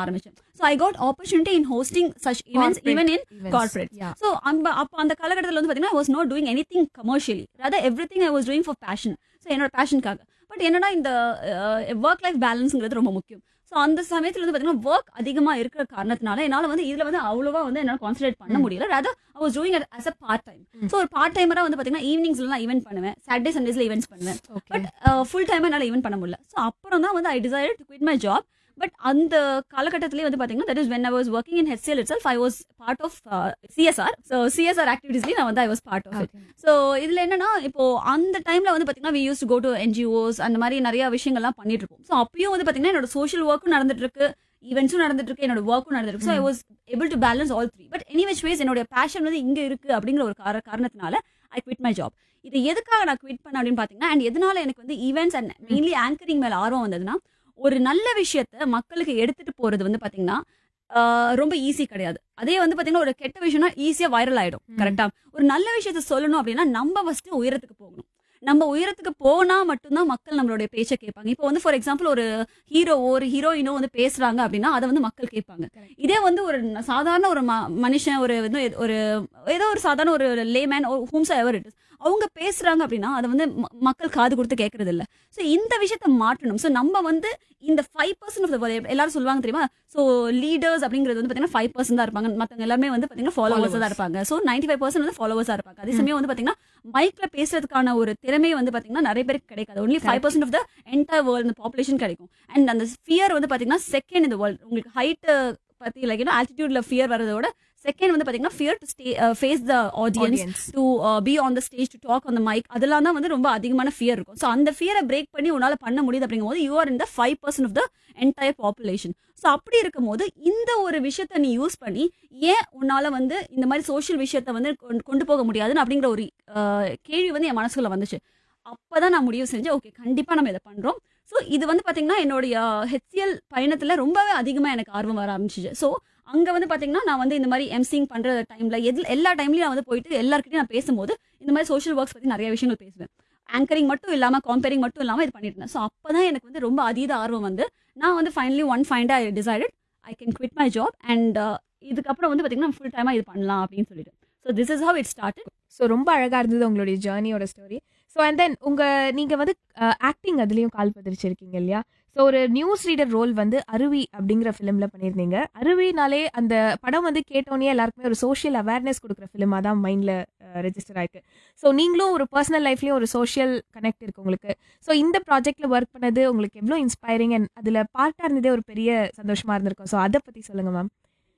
ஆரம்பிச்சேன் so I got opportunity in hosting such events even in corporate. Yeah. So அந்த அப்போ அந்த காலகட்டத்தில் வந்து பார்த்தீங்கன்னா was not doing anything commercially rather everything I was doing for passion so என்னோட பேஷனுக்காக but என்னன்னா இந்த ஒர்க் லைஃப் பேலன்ஸுங்கிறது ரொம்ப முக்கியம் ஸோ அந்த சமயத்தில் வந்து பார்த்தீங்கன்னா ஒர்க் அதிகமாக இருக்கிற காரணத்தினால என்னால் வந்து இதில் வந்து அவ்வளோவா வந்து என்னால் கான்சன்ட்ரேட் பண்ண ம். முடியல rather I was doing as a part time ம். ஸோ ஒரு பார்ட் டைமராக வந்து பார்த்தீங்கன்னா ஈவினிங்ஸ்ல நான் ஈவென்ட் பண்ணுவேன் சாட்டர்டே சண்டேஸ்ல ஈவெண்ட்ஸ் பண்ணுவேன் Okay. பட் ஃபுல் டைம் என்னால் ஈவென்ட் பண்ண முடியல ஸோ அப்புறம் தான் வந்து I decide to quit my job but அந்த காலகட்டத்திலே வந்து பார்த்தீங்கன்னா that is when I was working in HCL itself I was part of CSR so CSR ஆக்டிவிட்டீஸ்லேயும் நான் வந்து ஐ was part of it Okay. So இதில் என்னன்னா இப்போ அந்த டைமில் வந்து பார்த்தீங்கன்னா we use go to NGOs அந்த மாதிரி நிறைய விஷயங்கள்லாம் பண்ணிட்டு இருப்போம் ஸோ அப்பயும் வந்து பார்த்தீங்கன்னா என்னோட சோஷியல் ஒர்க்கும் நடந்துட்டு இருக்கு ஈவெண்ட்ஸும் நடந்துட்டு இருக்கு என்னோட ஒர்க்கும் நடந்துட்டு இருக்கு so I was able to balance all three but any which ways என்னோட பேஷன் வந்து இங்கே இருக்கு அப்படிங்கிற ஒரு கார காரணத்தினால ஐ குவிட் மை ஜாப் இது எதுக்காக நான் குவிட் பண்ண அப்படின்னு பார்த்தீங்கன்னா அண்ட் எதனால எனக்கு வந்து ஈவெண்ட்ஸ் அண்ட் மெயின்லி ஆங்கரிங் மேலே ஆர்வம் வந்ததுன்னா ஒரு நல்ல விஷயத்த மக்களுக்கு எடுத்துட்டு போறது வந்து பார்த்தீங்கன்னா ஆஹ், ரொம்ப ஈஸி கிடையாது அதே வந்து பார்த்தீங்கன்னா ஒரு கெட்ட விஷயம்னா ஈஸியாக வைரல் ஆயிடும் ம். கரெக்டா ஒரு நல்ல விஷயத்த சொல்லணும் அப்படின்னா நம்ம ஃபர்ஸ்ட் உயரத்துக்கு போகணும் நம்ம உயரத்துக்கு போனா மட்டும்தான் மக்கள் நம்மளுடைய பேச்சை கேட்பாங்க இப்போ வந்து ஃபார் எக்ஸாம்பிள் ஒரு ஹீரோவோ ஒரு ஹீரோயினோ வந்து பேசுறாங்க அப்படின்னா அதை வந்து மக்கள் கேட்பாங்க Correct. இதே வந்து ஒரு ந- சாதாரண ஒரு ம- மனுஷன் ஒரு வந்து எது- ஒரு ஏதோ ஒரு சாதாரண ஒரு லேமேன் ஹூம்ஸ் எவர் இட் அவங்க பேசுறாங்க அப்படின்னா அதை வந்து ம- மக்கள் காது கொடுத்து கேட்கறது இல்ல ஸோ இந்த விஷயத்த மாற்றணும் ஸோ நம்ம வந்து இந்த ஃபைவ் பர்சன்ட் ஆஃப் த எல்லாரும் சொல்லுவாங்க தெரியுமா ஸோ லீடர்ஸ் அப்படிங்கிறது வந்து பார்த்தீங்கன்னா ஃபைவ் பர்சன்ட் தான் இருப்பாங்க மற்றவங்க எல்லாமே வந்து பார்த்தீங்கன்னா ஃபாலோவர்ஸ் தான் Followers. இருப்பாங்க ஸோ நைன்டி ஃபைவ் பர்சன்ட் வந்து ஃபாலோவர்ஸாக இருப்பாங்க அதே சமயம் வந்து பார்த்தீங்கன்னா மைக்ல பேசுறதுக்கான ஒரு திறமை வந்து பார்த்தீங்கன்னா நிறைய பேருக்கு கிடைக்காது only five percent of the entire world இந்த பாப்புலேஷன் கிடைக்கும் அண்ட் அந்த ஃபியர் வந்து பார்த்தீங்கன்னா செகண்ட் இந்த வேர்ல்டு உங்களுக்கு ஹைட் பத்தி லைக் ஆல்டிடியூட்ல ஃபியர் வரதோட செகண்ட் வந்து பார்த்தீங்கன்னா fear to stay face the audience Audience. To be on the stage to talk on the mike அதெல்லாம் தான் வந்து ரொம்ப அதிகமான ஃபியர் இருக்கும் ஸோ அந்த ஃபியரை பிரேக் பண்ணி உன்னால பண்ண முடியுது அப்படிங்கும்போது you are in the five percent of the entire population so அப்படி இருக்கும்போது இந்த ஒரு விஷயத்த நீ யூஸ் பண்ணி ஏன் உன்னால வந்து இந்த மாதிரி சோஷியல் விஷயத்த வந்து கொண்டு- கொண்டு போக முடியாதுன்னு அப்படிங்கிற ஒரு அஹ், கேள்வி வந்து என் மனசுக்குள்ள வந்துச்சு அப்பதான் நான் முடிவு செஞ்சேன் ஓகே கண்டிப்பா நம்ம இதை பண்றோம் ஸோ இது வந்து பாத்தீங்கன்னா என்னுடைய ஹெச்சிஎல் பயணத்துல ரொம்பவே அதிகமா எனக்கு ஆர்வம் வர ஆரம்பிச்சிச்சு ஸோ அங்க வந்து பாத்தீங்கன்னா நான் வந்து இந்த மாதிரி எம்சிங் பண்ற டைம்ல எது எல்லா டைம்லயும் நான் வந்து போயிட்டு எல்லாருக்கிட்டையும் நான் பேசும்போது இந்த மாதிரி சோஷியல் ஒர்க்ஸ் பத்தி நிறைய விஷயங்கள் பேசுவேன் ஆங்கரிங் மட்டும் இல்லாம காம்பேரிங் மட்டும் இல்லாம இது பண்ணிட்டு இருந்தேன் ஸோ அப்பதான் எனக்கு வந்து ரொம்ப அதீத ஆர்வம் வந்து நான் வந்து finally one find I decided I can quit my job and இதுக்கப்புறம் வந்து பாத்தீங்கன்னா ஃபுல் டைமா இது பண்ணலாம் அப்படின்னு சொல்லிட்டு so this is how it start so ரொம்ப அழகா இருந்தது உங்களுடைய ஜேர்னியோட ஸ்டோரி ஸோ அண்ட் தென் உங்க நீங்க வந்து ஆக்டிங் அதுலயும் கால் பதிரிச்சிருக்கீங்க இல்லையா ஸோ ஒரு நியூஸ் ரீடர் ரோல் வந்து அருவி அப்படிங்கிற ஃபிலிம்ல பண்ணியிருந்தீங்க அருவினாலே அந்த படம் வந்து கேட்டோன்னே எல்லாருக்குமே ஒரு சோஷியல் அவேர்னஸ் கொடுக்குற ஃபிலிமாக தான் மைண்ட்ல ரெஜிஸ்டர் ஆயிருக்கு ஸோ நீங்களும் ஒரு பர்சனல் லைஃப்லயும் ஒரு சோஷியல் கனெக்ட் இருக்கு உங்களுக்கு ஸோ இந்த ப்ராஜெக்ட்ல ஒர்க் பண்ணது உங்களுக்கு எவ்வளோ இன்ஸ்பைரிங் அண்ட் அதுல பார்ட்டா இருந்ததே ஒரு பெரிய சந்தோஷமா இருந்திருக்கும் ஸோ அதை பத்தி சொல்லுங்க மேம்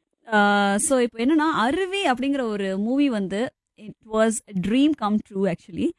ஸோ இப்போ என்னன்னா அருவி அப்படிங்கிற ஒரு மூவி வந்து it was dream come true actually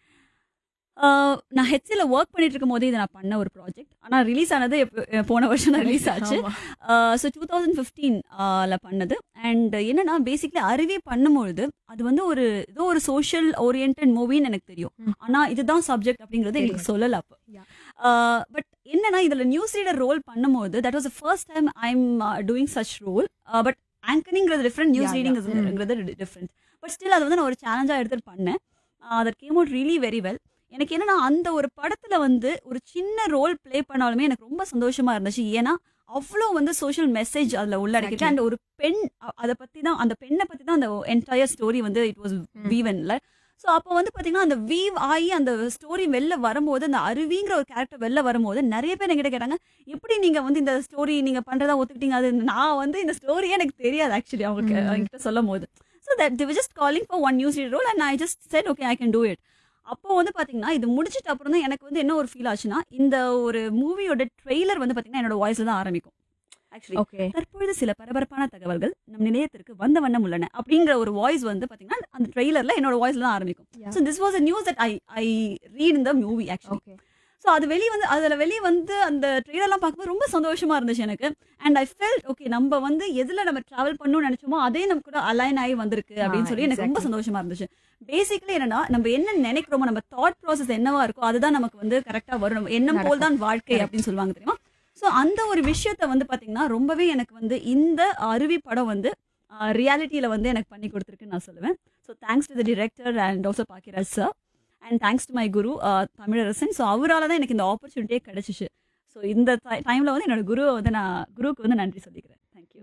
நான் ஹெச்சில் ஒர்க் பண்ணிட்டு இருக்கும் போதே இதை நான் பண்ண ஒரு ப்ராஜெக்ட் ஆனால் ரிலீஸ் ஆனது எப்ப- போன வருஷம் தான் ரிலீஸ் ஆச்சு ஆமா. ஸோ டூ தௌசண்ட் ஃபிஃப்டீன்ல பண்ணது அண்ட் என்னன்னா பேசிக்லி அருவி பண்ணும்பொழுது அது வந்து ஒரு ஏதோ ஒரு சோஷியல் ஓரியன்ட் மூவின்னு எனக்கு தெரியும் ம். ஆனா இதுதான் சப்ஜெக்ட் அப்படிங்கறது எங்களுக்கு தெரியும். சொல்லல அப்போ Yeah. பட் என்னன்னா இதுல நியூஸ் ரீடர் ரோல் பண்ணும்போது that was first time I am doing such role but ஆங்கரிங்கிறது டிஃப்ரெண்ட் நியூஸ் Yeah, yeah. ரீடிங்கிறது டிஃப்ரெண்ட் பட் ஸ்டில் அது வந்து நான் ஒரு சேலஞ்சா எடுத்துட்டு பண்ணேன் that came out really very well எனக்கு என்னன்னா அந்த ஒரு படத்துல வந்து ஒரு சின்ன ரோல் ப்ளே பண்ணாலுமே எனக்கு ரொம்ப சந்தோஷமா இருந்துச்சு ஏன்னா அவ்வளோ வந்து சோஷியல் மெசேஜ் அதுல உள்ளடக்கிட்டு Exactly. அண்ட் ஒரு பெண் அ- அதை பத்தி தான் அந்த பெண்ணை பத்தி தான் அந்த என்டையர் ஸ்டோரி வந்து இட் வாஸ் வீவன்ல ஸோ அப்போ வந்து பாத்தீங்கன்னா அந்த வீவ் ஆகி அந்த ஸ்டோரி வெளில வரும்போது அந்த அருவிங்கிற ஒரு கேரக்டர் வெளில வரும்போது நிறைய பேர் என்கிட்ட கேட்டாங்க எப்படி நீங்க வந்து இந்த ஸ்டோரி நீங்க பண்றதா ஒத்துக்கிட்டீங்க அது நான் வந்து இந்த ஸ்டோரியே எனக்கு தெரியாது ஆக்சுவலி அவங்களுக்கு ம். என்கிட்ட சொல்லும் போது so that the just calling for one news role and I just said okay I can do it அப்போ வந்து பாத்தீங்கன்னா இது முடிச்சிட்டு அப்புறம் தான் எனக்கு வந்து என்ன ஒரு ஃபீல் ஆச்சுன்னா இந்த ஒரு மூவியோட ட்ரெய்லர் வந்து பாத்தீங்கன்னா என்னோட வாய்ஸ்ல தான் ஆரம்பிக்கும் ஆக்சுவலி ஓகே தற்பொழுது சில பரபரப்பான தகவல்கள் நம் நிலையத்திற்கு வந்த வண்ணம் உள்ளன அப்படிங்கிற ஒரு வாய்ஸ் வந்து பாத்தீங்கன்னா அந்த ட்ரெய்லர்ல என்னோட வாய்ஸ்ல தான் ஆரம்பிக்கும் Yeah. So this was a news that I I read in the movie actually okay so அது வெளியே வந்து அதில் வெளியே வந்து அந்த ட்ரெய்லர்லாம் பார்க்கும்போது ரொம்ப சந்தோஷமா இருந்துச்சு எனக்கு அண்ட் ஐ ஃபெல்ட் ஓகே நம்ம வந்து எதில் நம்ம ட்ராவல் பண்ணணும்னு நினைச்சோமோ அதே நம்ம கூட அலைன் ஆகி வந்திருக்கு அப்படின்னு சொல்லி எனக்கு ரொம்ப exactly. சந்தோஷமா இருந்துச்சு பேசிக்கலி என்னன்னா நம்ம என்ன நினைக்கிறோமோ நம்ம தாட் ப்ராசஸ் என்னவா இருக்கோ அதுதான் நமக்கு வந்து கரெக்டா வரும் நம்ம எண்ணம் போல் தான் வாழ்க்கை Correct. அப்படின்னு சொல்லுவாங்க தெரியுமா ஸோ அந்த ஒரு விஷயத்த வந்து பாத்தீங்கன்னா ரொம்பவே எனக்கு வந்து இந்த அருவி படம் வந்து ரியாலிட்டியில வந்து எனக்கு பண்ணி கொடுத்துருக்குன்னு நான் சொல்லுவேன் so thanks to the director and also Bhagyaraj sir and thanks to my guru uh, Tamilarasan so அவரால் தான் எனக்கு இந்த ஆப்பர்ச்சுனிட்டியே கிடைச்சிச்சு ஸோ இந்த டைம்ல வந்து என்னோட குருவை வந்து நான் குருவுக்கு வந்து நன்றி சொல்லிக்கிறேன் thank you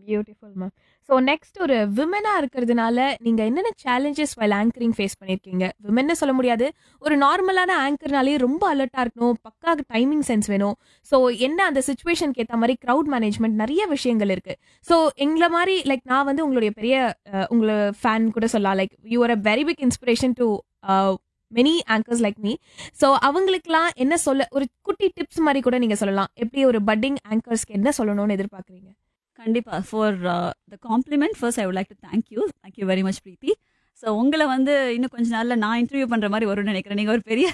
beautiful ma'am so next ஒரு விமனா இருக்கிறதுனால நீங்க என்னென்ன சேலஞ்சஸ் வைல் ஆங்கரிங் ஃபேஸ் பண்ணியிருக்கீங்க விமன்னு சொல்ல முடியாது ஒரு நார்மலான ஆங்கர்னாலே ரொம்ப அலர்ட்டா இருக்கணும் பக்கா டைமிங் சென்ஸ் வேணும் ஸோ என்ன அந்த சுச்சுவேஷனுக்கு ஏற்ற மாதிரி க்ரௌட் மேனேஜ்மெண்ட் நிறைய விஷயங்கள் இருக்கு ஸோ எங்களை மாதிரி லைக் நான் வந்து உங்களுடைய பெரிய அஹ், உங்களை ஃபேன் கூட சொல்லலாம் like you are a very big inspiration to many anchors like me so அவங்களுக்குலாம் என்ன சொல்ல ஒரு குட்டி டிப்ஸ் மாதிரி கூட நீங்க சொல்லலாம் எப்படி ஒரு பட்டிங் ஆங்கர்ஸ்க்கு என்ன சொல்லணும்னு எதிர்பார்க்குறீங்க கண்டிப்பா for the compliment first I would like to thank you thank you very much Preethi so உங்களை வந்து இன்னும் கொஞ்ச நாள்ல நான் இன்டர்வியூ பண்ற மாதிரி வரும்னு நினைக்கிறேன் நீங்க ஒரு பெரிய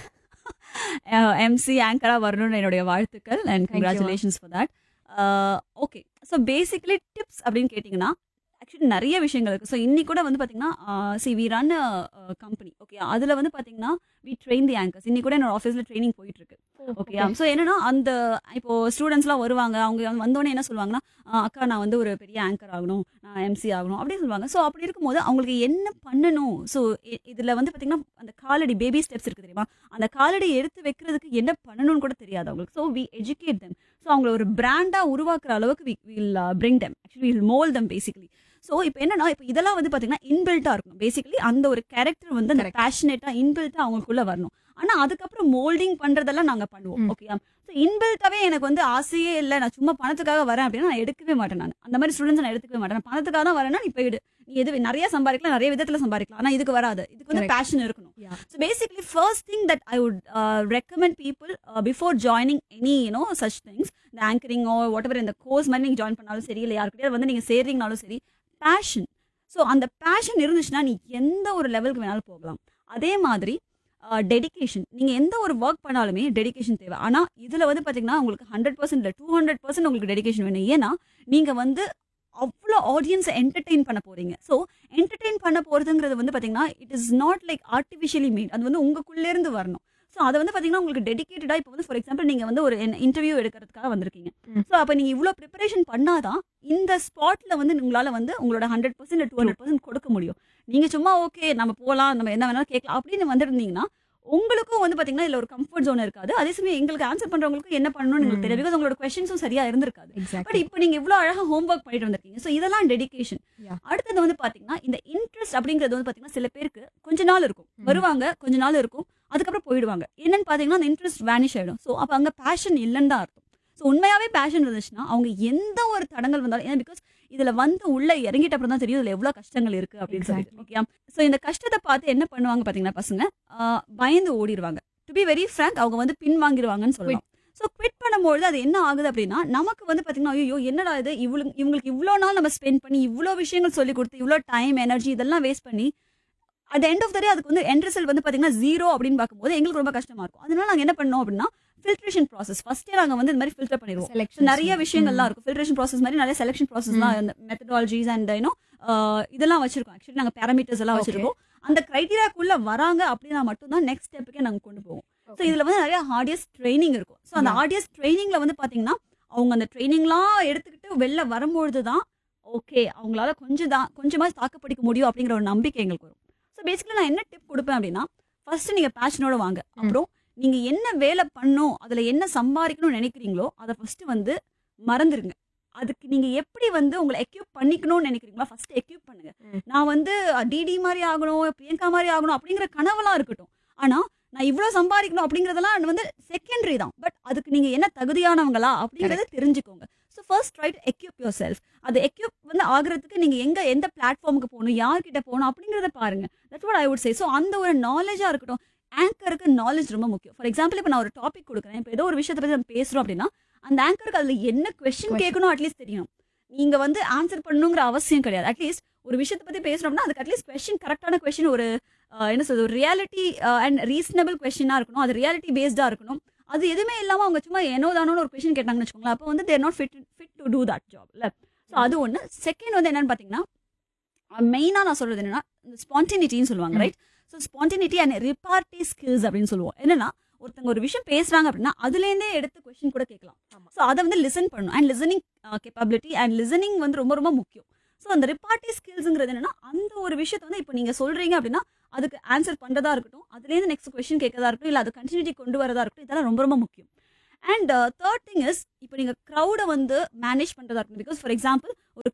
எம்சி ஆங்கரா வரணும்னு என்னுடைய வாழ்த்துக்கள் and Thank you, ma'am. Congratulations for that okay so basically tips அப்படின்னு கேட்டிங்கன்னா ஆக்சுவலி நிறைய விஷயங்கள் இருக்குது ஸோ இன்னி கூட வந்து பார்த்தீங்கன்னா C V run company okay அதில் வந்து பார்த்தீங்கன்னா வி ட்ரெயின் தி ஆங்கர்ஸ் இன்னி கூட என்னோட ஆஃபீஸில் ட்ரைனிங் போயிட்டு இருக்கு ஓகே ஸோ என்னன்னா அந்த இப்போ ஸ்டூடெண்ட்ஸ்லாம் வருவாங்க அவங்க வந்து வந்தோடனே என்ன சொல்லுவாங்கன்னா "ஆ, அக்கா நான் வந்து ஒரு பெரிய ஆங்கர் ஆகணும் நான் எம்சி ஆகணும் அப்படின்னு சொல்லுவாங்க ஸோ அப்படி இருக்கும்போது அவங்களுக்கு என்ன பண்ணணும் ஸோ இதில் வந்து பார்த்தீங்கன்னா அந்த காலடி பேபி ஸ்டெப்ஸ் இருக்கு தெரியுமா அந்த காலடி எடுத்து வைக்கிறதுக்கு என்ன பண்ணணும்னு கூட தெரியாது அவங்களுக்கு so we educate them so அவங்கள ஒரு பிராண்டாக உருவாக்குற அளவுக்கு we will bring them actually will mould them basically so இப்போ என்னன்னா இப்போ இதெல்லாம் வந்து பார்த்தீங்கன்னா இன்பில்ட்டாக இருக்கணும் பேசிக்கலி அந்த ஒரு கேரக்டர் வந்து அந்த Correct. பேஷனேட்டாக இன்பில்ட்டாக அவங்களுக்குள்ள வரணும் ஆனால் அதுக்கப்புறம் மோல்டிங் பண்ணுறதெல்லாம் நாங்கள் பண்ணுவோம் ம். ஓகே ஸோ இன்பில்ட்டாவே எனக்கு வந்து ஆசையே இல்லை நான் சும்மா பணத்துக்காக வரேன் அப்படின்னா நான் எடுக்கவே மாட்டேன் நான் அந்த மாதிரி ஸ்டூடெண்ட்ஸ் நான் எடுத்துக்கவே மாட்டேன் நான் பணத்துக்காக தான் வரேன்னா நீ போயிடு நீ எது நிறைய சம்பாதிக்கலாம் நிறைய விதத்துல சம்பாதிக்கலாம் ஆனா இதுக்கு வராது இதுக்கு வந்து Correct. பேஷன் இருக்கணும் Yeah. So basically first thing that I would recommend people before joining any you know such things இந்த ஆங்கரிங்கோ வாட் எவர் இந்த கோர்ஸ் மாதிரி நீங்கள் ஜாயின் பண்ணாலும் சரி இல்லை யாருக்கிட்டே வந்து நீங்கள் சேர்றீங்கனாலும் சரி பேஷன் ஸோ அந்த பேஷன் இருந்துச்சுன்னா நீ எந்த ஒரு லெவலுக்கு வேணாலும் போகலாம் அதே மாதிரி டெடிகேஷன் நீங்கள் எந்த ஒரு ஒர்க் பண்ணாலுமே டெடிகேஷன் தேவை ஆனால் இதில் வந்து பார்த்தீங்கன்னா உங்களுக்கு ஹண்ட்ரட் பர்சன்ட் இல்லை டூ ஹண்ட்ரட் பர்சன்ட் உங்களுக்கு டெடிகேஷன் வேணும் ஏன்னா நீங்கள் வந்து அவ்வளோ ஆடியன்ஸை என்டர்டெயின் பண்ண போறீங்க ஸோ என்டர்டெயின் பண்ண போகிறதுங்கிறது வந்து பார்த்தீங்கன்னா it is not like artificially made அது வந்து உங்களுக்குள்ளேருந்து வரணும் ஸோ அதை வந்து பார்த்தீங்கன்னா உங்களுக்கு டெடிகேட்டடாக இப்போ வந்து ஃபார் எக்ஸாம்பிள் நீங்கள் வந்து ஒரு இன்டர்வியூ எடுக்கிறதுக்காக வந்திருக்கீங்க ம். ஸோ அப்போ நீங்கள் இவ்வளோ ப்ரிப்பரேஷன் பண்ணாதான் இந்த ஸ்பாட்டில் வந்து உங்களால் வந்து உங்களோட hundred percent to hundred percent கொடுக்க முடியும் நீங்கள் சும்மா ஓகே நம்ம போகலாம் நம்ம என்ன வேணாலும் கேட்கலாம் அப்படின்னு வந்திருந்தீங்கன்னா உங்களுக்கும் வந்து பார்த்தீங்கன்னா இதில் ஒரு கம்ஃபர்ட் ஜோன் இருக்காது அதே சமயம் எங்களுக்கு ஆன்சர் பண்ணுறவங்களுக்கு என்ன பண்ணணும்னு உங்களுக்கு ம். தெரியாது பிகாஸ் உங்களோட கொஸ்டின்ஸும் சரியா இருந்திருக்காது பட் எக்ஸாக்ட்லி இப்போ நீங்க இவ்வளவு அழகா ஹோம்ஒர்க் பண்ணிட்டு வந்திருக்கீங்க ஸோ இதெல்லாம் டெடிகேஷன் Yeah. அடுத்தது வந்து பாத்தீங்கன்னா இந்த இன்ட்ரெஸ்ட் அப்படிங்கிறது வந்து பாத்தீங்கன்னா சில பேருக்கு கொஞ்ச நாள் இருக்கும் ம். வருவாங்க கொஞ்ச நாள் இருக்கும் அதுக்கப்புறம் போயிடுவாங்க என்னன்னு பாத்தீங்கன்னா அந்த இன்ட்ரெஸ்ட் வேனிஷ் ஆயிடும் ஸோ அப்போ அங்க பேஷன் இல்லைன்னு தான் அர்த்தம் ஸோ உண்மையாவே பேஷன் இருந்துச்சுன்னா அவங்க எந்த ஒரு தடங்கள் வந்தாலும் ஏன்னா பிகாஸ் இதுல வந்து உள்ள இறங்கிட்ட அப்புறம் தான் தெரியும் இதுல எவ்வளவு கஷ்டங்கள் இருக்கு அப்படின்னு சொல்லிட்டு Exactly. ஓகே ஸோ இந்த கஷ்டத்தை பார்த்து என்ன பண்ணுவாங்க பாத்தீங்கன்னா பசங்க ஆஹ் பயந்து ஓடிடுவாங்க டு பி வெரி ஃப்ரங்க் அவங்க வந்து பின் வாங்கிடுவாங்கன்னு சொல்லலாம் ஸோ குவிட் பண்ணும்போது அது என்ன ஆகுது அப்படின்னா நமக்கு வந்து பார்த்தீங்கன்னா ஐயோ என்னடா இது இவ்வளோ இவங்களுக்கு இவ்வளோ நாள் நம்ம ஸ்பெண்ட் பண்ணி இவ்வளோ விஷயங்கள் சொல்லி கொடுத்து இவ்வளோ டைம் எனர்ஜி இதெல்லாம் வேஸ்ட் பண்ணி at end of the day அதுக்கு வந்து எண்ட் ரிசல்ட் வந்து பார்த்தீங்கன்னா ஜீரோ அப்படின்னு பார்க்கும்போது எங்களுக்கு ரொம்ப கஷ்டமா இருக்கும் அதனால நாங்கள் என்ன பண்ணோம் அப்படின்னா ஃபில்ட்ரேஷன் ப்ராசஸ் ஃபர்ஸ்டே நாங்கள் வந்து இந்த மாதிரி ஃபில்டர் பண்ணிடுவோம் So, செலக்ஷன் நிறைய விஷயங்கள்லாம் இருக்கும் ஃபில்ட்ரேஷன் ப்ராசஸ் மாதிரி நிறைய செலக்ஷன் ப்ராசஸ்லாம் இந்த மெத்தடாலஜிஸ் அண்ட் யூனோ இதெல்லாம் வச்சிருக்கோம் ஆக்சுவலி நாங்கள் பேராமீட்டர்ஸ் எல்லாம் Okay. வச்சிருக்கோம் அந்த கிரைட்டீரியாக்குள்ள வராங்க அப்படின்னா மட்டும்தான் நெக்ஸ்ட் ஸ்டெப்புக்கே நாங்கள் கொண்டு போவோம் ஸோ இதுல வந்து நிறைய ஹார்டியஸ்ட் ட்ரைனிங் இருக்கும் ஸோ அந்த Yeah. ஹார்டியஸ்ட் ட்ரைனிங்ல வந்து பாத்தீங்கன்னா அவங்க அந்த ட்ரைனிங்லாம் எடுத்துக்கிட்டு வெளில வரும்பொழுது தான் ஓகே அவங்களால கொஞ்சம் தான் கொஞ்சமா தாக்குப்பிடிக்க முடியும் அப்படிங்கிற ஒரு நம்பிக்கை எங்களுக்கு வரும் ஸோ பேசிக்கலி நான் என்ன டிப் கொடுப்பேன் அப்படின்னா ஃபர்ஸ்ட் நீங்க பேஷனோட வாங்க அப்புறம் நீங்க என்ன வேலை பண்ணும் அதுல என்ன சம்பாதிக்கணும்னு நினைக்கிறீங்களோ அதை ஃபர்ஸ்ட் வந்து மறந்துருங்க அதுக்கு நீங்க எப்படி வந்து உங்களை எக்யூப் பண்ணிக்கணும்னு நினைக்கிறீங்களோ ஃபர்ஸ்ட் எக்யூப் பண்ணுங்க ம். நான் வந்து டிடி மாதிரி ஆகணும் பிரியங்கா மாதிரி ஆகணும் அப்படிங்கிற கனவெல்லாம் இருக்கட்டும் ஆனா நான் இவ்வளோ சம்பாதிக்கணும் அப்படிங்கிறதெல்லாம் வந்து செகண்டரி தான் பட் அதுக்கு நீங்க என்ன தகுதியானவங்களா அப்படிங்கறத தெரிஞ்சுக்கோங்க so first right equip yourself அது எக்யூப் வந்து ஆகுறதுக்கு நீங்க எங்க எந்த பிளாட்ஃபார்முக்கு போகணும் யார்கிட்ட போகணும் அப்படிங்கறத பாருங்க that's what I would say so அந்த ஒரு நாலேஜா இருக்கட்டும் ஆங்கருக்கு நாலேஜ் ரொம்ப முக்கியம் ஃபார் எக்ஸாம்பிள் இப்போ நான் ஒரு டாபிக் கொடுக்குறேன் இப்போ ஏதோ ஒரு விஷயத்தை பத்தி நம்ம பேசுறோம் அப்படின்னா அந்த ஆங்கருக்கு அதுல என்ன கொஸ்டின் Question. கேட்கணும் அட்லீஸ்ட் தெரியணும் நீங்க வந்து ஆன்சர் பண்ணணுங்கிற அவசியம் கிடையாது அட்லீஸ்ட் ஒரு விஷயத்தை பத்தி பேசுறோம்னா அதுக்கு அட்லீஸ்ட் கொஸ்டின் கரெக்டான கொஸ்டின் ஒரு அஹ், என்ன சொல்றது ஒரு ரியாலிட்டி அண்ட் ரீசனபிள் கொஸ்டினா இருக்கணும் அது ரியாலிட்டி பேஸ்டா இருக்கணும் அது எதுவுமே இல்லாம அவங்க சும்மா ஏனோ தானோன்னு ஒரு கொஸ்டின் கேட்டாங்கன்னு வச்சுக்கோங்களேன் அப்போ வந்து they're not fit fit to do that job இல்ல ஸோ அது ஒன்று செகண்ட் வந்து என்னன்னு பார்த்தீங்கன்னா மெயினாக நான் சொல்றது என்னன்னா இந்த ஸ்பான்டினிட்டின்னு சொல்லுவாங்க ம். Right so spontaneity and repartee skills அப்படின்னு சொல்லுவோம் என்னன்னா ஒருத்தங்க ஒரு விஷயம் பேசுறாங்க அப்படின்னா அதுலேருந்தே எடுத்து கொஸ்டின் கூட கேட்கலாம் ஆமா. ஸோ அதை வந்து லிசன் பண்ணணும் and listening capability and listening வந்து ரொம்ப ரொம்ப முக்கியம் ஸோ அந்த ரிப்பார்ட்டி ஸ்கில்ஸுங்கிறது என்னன்னா அந்த ஒரு விஷயத்தை வந்து இப்போ நீங்க சொல்றீங்க அப்படின்னா அதுக்கு ஆன்சர் பண்றதா இருக்கட்டும் அதுலேருந்து நெக்ஸ்ட் கொஸ்டின் கேட்கறதா இருக்கட்டும் இல்லை அது கண்டினியூட்டி கொண்டு வரதா இருக்கட்டும் இதெல்லாம் ரொம்ப ரொம்ப முக்கியம் அண்ட் தேர்ட் திங் இஸ் இப்போ நீங்க க்ரௌடை வந்து மேனேஜ் பண்றதா இருக்கட்டும் பிகாஸ் ஃபார் எக்ஸாம்பிள் ஒரு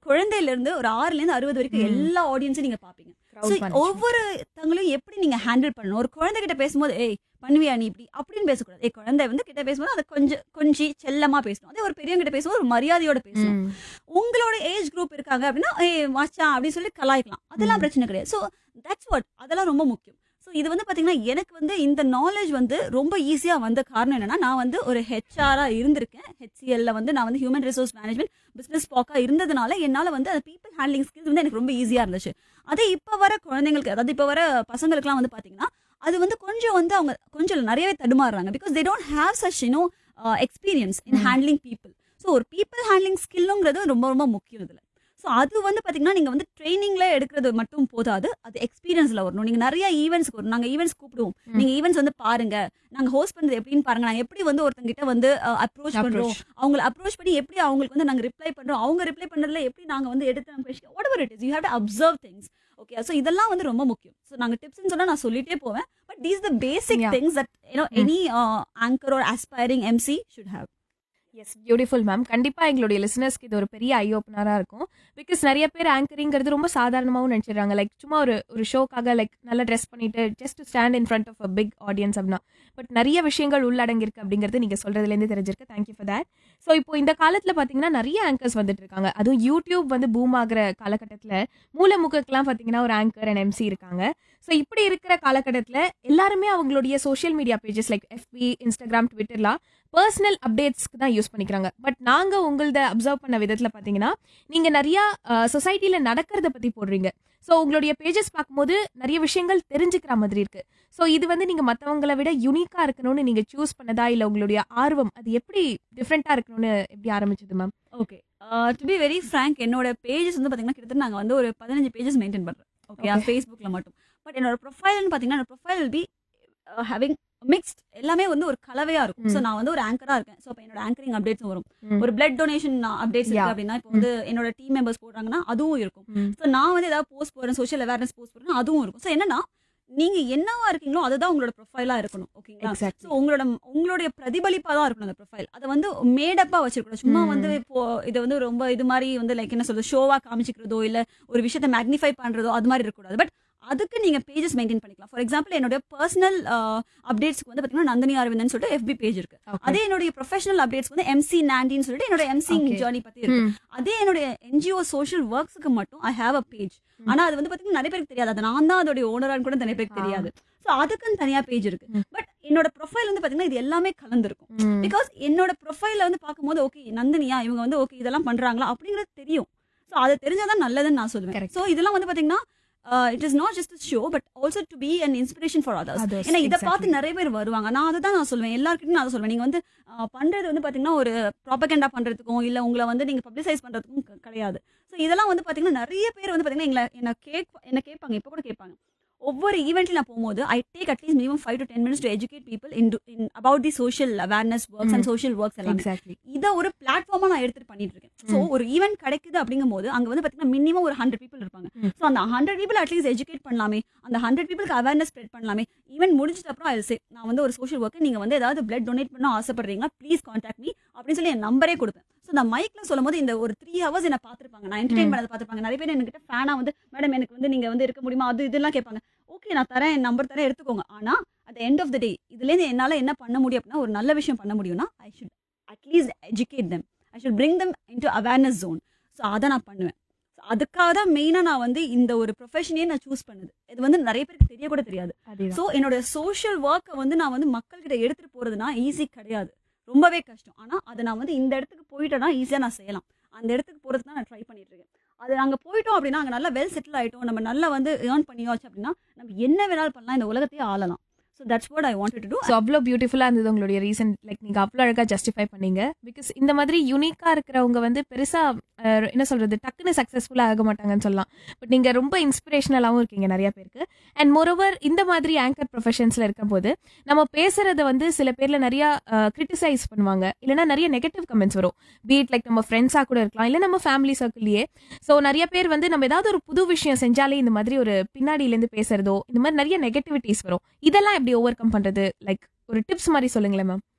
குழந்தையில இருந்து ஒரு ஆறுல இருந்து அறுபது வரைக்கும் ம். எல்லா ஆடியன்ஸையும் நீங்க பாப்பீங்க Crowd So, management. ஒவ்வொரு தங்களையும் எப்படி நீங்க ஹேண்டில் பண்ணணும் ஒரு குழந்தை கிட்ட பேசும்போது ஏய் பண்ணுவியா நீ இப்படி அப்படின்னு பேசக்கூடாது ஏய் குழந்தை வந்து கிட்ட பேசும்போது அதை கொஞ்சம் கொஞ்சி செல்லமா பேசணும் அதே ஒரு பெரியவங்க கிட்ட பேசும்போது ஒரு மரியாதையோட பேசணும் ம். உங்களோட ஏஜ் குரூப் இருக்காங்க அப்படின்னா ஏய் மச்சான் அப்படின்னு சொல்லி கலாய்க்கலாம் அதெல்லாம் ம். பிரச்சனை கிடையாது ஸோ தட்ஸ் வாட் அதெல்லாம் ரொம்ப முக்கியம் ஸோ இது வந்து பாத்தீங்கன்னா எனக்கு வந்து இந்த நாலேஜ் வந்து ரொம்ப ஈஸியா வந்த காரணம் என்னன்னா நான் வந்து ஒரு ஹெச்ஆரா இருந்திருக்கேன் ஹெச்சிஎல்ல வந்து நான் வந்து ஹியூமன் ரிசோர்ஸ் மேனேஜ்மெண்ட் பிசினஸ் பாக்கா இருந்ததுனால என்னால வந்து அந்த பீப்பிள் ஹேண்ட்லிங் ஸ்கில்ஸ் வந்து எனக்கு ரொம்ப ஈஸியா இருந்துச்சு அதே இப்ப வர குழந்தைங்களுக்கு அதாவது இப்ப வர பசங்களுக்குலாம் வந்து பாத்தீங்கன்னா அது வந்து கொஞ்சம் வந்து அவங்க கொஞ்சம் இல்ல, நிறையவே தடுமாறுறாங்க because they don't have such you know experience in hmm. Handling people so ஒரு பீப்புள் ஹேண்ட்லிங் ஸ்கில்லுங்கிறது ரொம்ப ரொம்ப முக்கியம் இதுல ஸோ அது வந்து பாத்தீங்கன்னா நீங்க வந்து ட்ரைனிங்ல எடுக்கிறது மட்டும் போதாது அது எக்ஸ்பீரியன்ஸ்ல வரணும் நீங்க நிறைய ஈவெண்ட்ஸ்க்கு வரும் நாங்க ஈவெண்ட்ஸ் கூப்பிடுவோம் ம். நீங்க ஈவெண்ட்ஸ் வந்து பாருங்க நாங்க ஹோஸ்ட் பண்றது எப்படின்னு பாருங்க நாங்க எப்படி வந்து ஒருத்தங்கிட்ட வந்து அப்ரோச் பண்றோம் Approach. அவங்களை அப்ரோச் பண்ணி எப்படி அவங்களுக்கு வந்து நாங்க ரிப்ளை பண்றோம் அவங்க ரிப்ளை பண்றதுல எப்படி நாங்க வந்து எடுத்து நம்ம whatever it is you have to observe things okay so இதெல்லாம் வந்து ரொம்ப முக்கியம் ஸோ நாங்க டிப்ஸ்னு சொன்னா நான் சொல்லிட்டே போவேன் but these the basic Yeah. Things that you know Mm. Any anchor or aspiring MC should have yes beautiful ma'am கண்டிப்பா எங்களுடைய லிசனர்ஸ்க்கு இது ஒரு பெரிய ஐ ஓப்பனரா இருக்கும் பிகாஸ் நிறைய பேர் ஆங்கரிங்கிறது ரொம்ப சாதாரணமாகவும் நினைச்சிடுறாங்க லைக் சும்மா ஒரு ஒரு ஷோக்காக லைக் நல்லா ட்ரெஸ் பண்ணிட்டு just stand in front of a big audience அப்படின்னா பட் நிறைய விஷயங்கள் உள்ளடங்கியிருக்கு அப்படிங்கிறது நீங்க சொல்றதுலேருந்து தெரிஞ்சிருக்கு தேங்க்யூ ஃபார் தட் ஸோ இப்போ இந்த காலத்துல பாத்தீங்கன்னா நிறைய ஆங்கர்ஸ் வந்துட்டு இருக்காங்க அதுவும் யூடியூப் வந்து பூம் ஆகுற காலகட்டத்துல மூலமுகக்கெல்லாம் பாத்தீங்கன்னா ஒரு ஆங்கர் அண்ட் எம்சி இருக்காங்க ஸோ இப்படி இருக்கிற காலகட்டத்தில் எல்லாருமே அவங்களுடைய social media pages like FB Instagram ட்விட்டர்லாம் பர்சனல் அப்டேட்ஸ்க்கு தான் யூஸ் பண்ணிக்கிறாங்க பட் நாங்கள் உங்களத அப்சர்வ் பண்ண விதத்தில் பார்த்தீங்கன்னா நீங்கள் நிறையா சொசைட்டியில் நடக்கிறத பற்றி போடுறீங்க ஸோ உங்களுடைய பேஜஸ் பார்க்கும்போது நிறைய விஷயங்கள் தெரிஞ்சுக்கிற மாதிரி இருக்கு ஸோ இது வந்து நீங்கள் மற்றவங்களை விட யூனிக்காக இருக்கணும்னு நீங்கள் சூஸ் பண்ணதா இல்லை உங்களுடைய ஆர்வம் அது எப்படி டிஃப்ரெண்ட்டாக இருக்கணும்னு எப்படி ஆரம்பிச்சது ma'am okay to be very frank என்னோட பேஜஸ் வந்து பாத்தீங்கன்னா கிட்டத்தட்ட நாங்க வந்து ஒரு பதினஞ்சு பேஜஸ் மெயின்டைன் பண்றோம் ஓகே Okay. ஃபேஸ்புக்ல மட்டும் பட் என்னோட ப்ரொஃபைல்னு பாத்தீங்கன்னா என்னோட profile will be having mixed எல்லாமே வந்து ஒரு கலவையா இருக்கும் ம். ஸோ நான் வந்து ஒரு ஆங்கரா இருக்கேன் ஸோ அப்போ என்னோட ஆங்கரிங் அப்டேட்ஸும் வரும் ம். ஒரு பிளட் டொனேஷன் அப்டேட்ஸ் Yeah. இருக்கு அப்படின்னா இப்போ வந்து என்னோட டீம் மெம்பர்ஸ் போடுறாங்கன்னா அதுவும் இருக்கும் ம். ஸோ நான் வந்து ஏதாவது போஸ்ட் போடுறேன் சோஷியல் அவேர்னஸ் போஸ்ட் போடுறேன் அதுவும் இருக்கும் ஸோ என்னன்னா நீங்க என்னவா இருக்கீங்களோ அதுதான் உங்களோட ப்ரொஃபைலா இருக்கணும் ஓகேங்களா Exactly. ஸோ உங்களோட உங்களுடைய பிரதிபலிப்பா தான் இருக்கணும் அந்த ப்ரொஃபைல் அதை வந்து மேடப்பா வச்சிருக்கணும் சும்மா ம். வந்து இப்போ இது வந்து ரொம்ப இது மாதிரி வந்து லைக் என்ன சொல்றது ஷோவா காமிச்சிக்கிறதோ இல்ல ஒரு விஷயத்தை மேக்னிஃபை பண்றதோ அது மாதிரி இருக்கக்கூடாது பட் அதுக்கு நீங்க பேஜஸ் மெயின்டைன் பண்ணிக்கலாம் ஃபார் எக்ஸாம்பிள் என்னோட பர்சனல் அப்டேட்ஸ்க்கு வந்து பாத்தீங்கன்னா நந்தினி அரவிந்தன் சொல்லிட்டு FB பேஜ் இருக்கு Okay. அதே என்னுடைய ப்ரொஃபஷனல் அப்டேட்ஸ் வந்து எம்சி நாண்டின்னு சொல்லிட்டு என்னோட எம்சி Okay. ஜேர்னி பத்தி இருக்கு ம். அதே என்னுடைய என்ஜிஓ சோஷியல் ஒர்க்ஸ்க்கு மட்டும் ஐ ஹேவ் அ பேஜ் ம். ஆனா அது வந்து பாத்தீங்கன்னா நிறைய பேருக்கு தெரியாது அது நான் தான் அதோட ஓனரான்னு கூட நிறைய பேருக்கு ஆ. தெரியாது சோ அதுக்குன்னு தனியா பேஜ் இருக்கு ம். பட் என்னோட ப்ரொஃபைல் வந்து பாத்தீங்கன்னா இது எல்லாமே கலந்துருக்கும் ம். பிகாஸ் என்னோட ப்ரொஃபைல வந்து பார்க்கும்போது ஓகே நந்தினியா இவங்க வந்து ஓகே இதெல்லாம் பண்றாங்களா அப்படிங்கிறது தெரியும் சோ அது தெரிஞ்சாதான் நல்லதுன்னு நான் சொல்லுவேன் Correct. சோ இதெல்லாம் வந்து பாத்தீங்கன்னா it is not just show but also to be an inspiration for others Others, ஏன்னா இதை exactly. பார்த்து நிறைய பேர் வருவாங்க நான் அதுதான் நான் சொல்லுவேன் எல்லாருக்கிட்டும் நான் அதை சொல்லுவேன் நீங்க வந்து அஹ், பண்றது வந்து பாத்தீங்கன்னா ஒரு ப்ராபகண்டா பண்றதுக்கும் இல்ல உங்களை வந்து நீங்க பப்ளிசைஸ் பண்றதுக்கும் க- கிடையாது ஸோ இதெல்லாம் வந்து பாத்தீங்கன்னா நிறைய பேர் வந்து பாத்தீங்கன்னா எங்களை என்ன கேக் என்ன கேட்பாங்க இப்போ கூட கேட்பாங்க ஒவ்வொரு ஈவெண்ட்லையும் நான் போகும்போது I take at least minimum five to ten minutes to educate people in in about the social awareness works and social works எல்லாம் Exactly. இதை ஒரு பிளாட்ஃபார்மா நான் எடுத்துட்டு பண்ணிட்டு இருக்கேன் ஸோ ம். ஒரு ஈவெண்ட் கிடைக்குது அப்படிங்கும் போது அங்க வந்து பாத்தீங்கன்னா மினிமம் ஒரு ஹண்ட்ரட் பீப்பிள் இருப்பாங்க ம். ஸோ அந்த ஹண்ட்ரட் பீப்பிள் அட்லீஸ்ட் எஜுகேட் பண்ணலாமே அந்த ஹண்ட்ரட் பீப்புளுக்கு அவேர்னஸ் ஸ்ப்ரெட் பண்ணலாமே ஈவெண்ட் முடிஞ்சிட்ட அப்புறம் அது சே நான் வந்து ஒரு சோஷியல் ஒர்க்கு நீங்க வந்து ஏதாவது பிளட் டொனேட் பண்ண ஆசைப்படுறீங்களா ப்ளீஸ் கான்டாக்ட் மீ அப்படின்னு சொல்லி என் நம்பரே கொடுப்பேன் ஸோ நான் மைக்ல சொல்லும் போது இந்த ஒரு த்ரீ ஹவர்ஸ் என்ன பார்த்துருப்பாங்க நான் என்டர்டைன் ம். பண்ணதை பார்த்துருப்பாங்க நிறைய பேர் என்கிட்ட ஃபேனா வந்து மேடம் எனக்கு வந்து நீங்க வந்து இருக்க முடியுமா அது இதெல்லாம் கேட்பாங்க ஓகே நான் தரேன் என் நம்பர் தரேன் எடுத்துக்கோங்க ஆனா at end of the day இதுலேருந்து என்னால என்ன பண்ண முடியும் அப்படின்னா ஒரு நல்ல விஷயம் பண்ண முடியும்னா I should at least educate them I should bring them into awareness zone so அதை நான் பண்ணுவேன் So அதுக்காக தான் மெயினாக நான் வந்து இந்த ஒரு ப்ரொஃபஷனே நான் சூஸ் பண்ணுது இது வந்து நிறைய பேருக்கு தெரிய கூட தெரியாது அதேதான். ஸோ என்னோட சோஷியல் ஒர்க்கை வந்து நான் வந்து மக்கள்கிட்ட எடுத்துட்டு போறதுனா ஈஸி கிடையாது ரொம்பவே கஷ்டம் ஆனால் அதை நான் வந்து இந்த இடத்துக்கு போயிட்டேன்னா ஈஸியாக நான் செய்யலாம் அந்த இடத்துக்கு போகிறதுக்கு தான் நான் ட்ரை பண்ணிட்டு இருக்கேன் அது அங்கே போயிட்டோம் அப்படின்னா அங்கே நல்லா வெல் செட்டில் ஆயிட்டோம் நம்ம நல்லா வந்து ஏர்ன் பண்ணியாச்சு அப்படின்னா நம்ம என்ன வேணாலும் பண்ணலாம் இந்த உலகத்தையே ஆளலாம் so that's what I wanted to do so அவ்வளோ பியூட்டிஃபுல்லாக இருந்தது உங்களுடைய ரீசன் லைக் நீங்கள் அவ்வளோ அழகாக ஜஸ்டிஃபை பண்ணீங்க பிகாஸ் இந்த மாதிரி யூனிக்காக இருக்கிறவங்க வந்து பெருசாக என்ன சொல்கிறது டக்குன்னு சக்ஸஸ்ஃபுல்லாக ஆக மாட்டாங்கன்னு சொல்லலாம் பட் நீங்கள் ரொம்ப இன்ஸ்பிரேஷனலாகவும் இருக்கீங்க நிறைய பேருக்கு அண்ட் மோரோவர் இந்த மாதிரி ஆங்கர் ப்ரொஃபஷன்ஸில் இருக்கும்போது நம்ம பேசுகிறத வந்து சில பேரில் நிறையா கிரிட்டிசைஸ் பண்ணுவாங்க இல்லைன்னா நிறைய நெகட்டிவ் கமெண்ட்ஸ் வரும் பீட் லைக் நம்ம ஃப்ரெண்ட்ஸாக கூட இருக்கலாம் இல்லை நம்ம ஃபேமிலி சர்க்கிள்லேயே ஸோ நிறைய பேர் வந்து நம்ம ஏதாவது ஒரு புது விஷயம் செஞ்சாலே இந்த மாதிரி ஒரு பின்னாடியிலேருந்து பேசுறதோ இந்த மாதிரி நிறைய நெகட்டிவிட்டிஸ் வரும் இதெல்லாம் எப்படி ஓவர் கம் பண்றது லைக் ஒரு டிப்ஸ் மாதிரி சொல்லுங்களேன் மேம்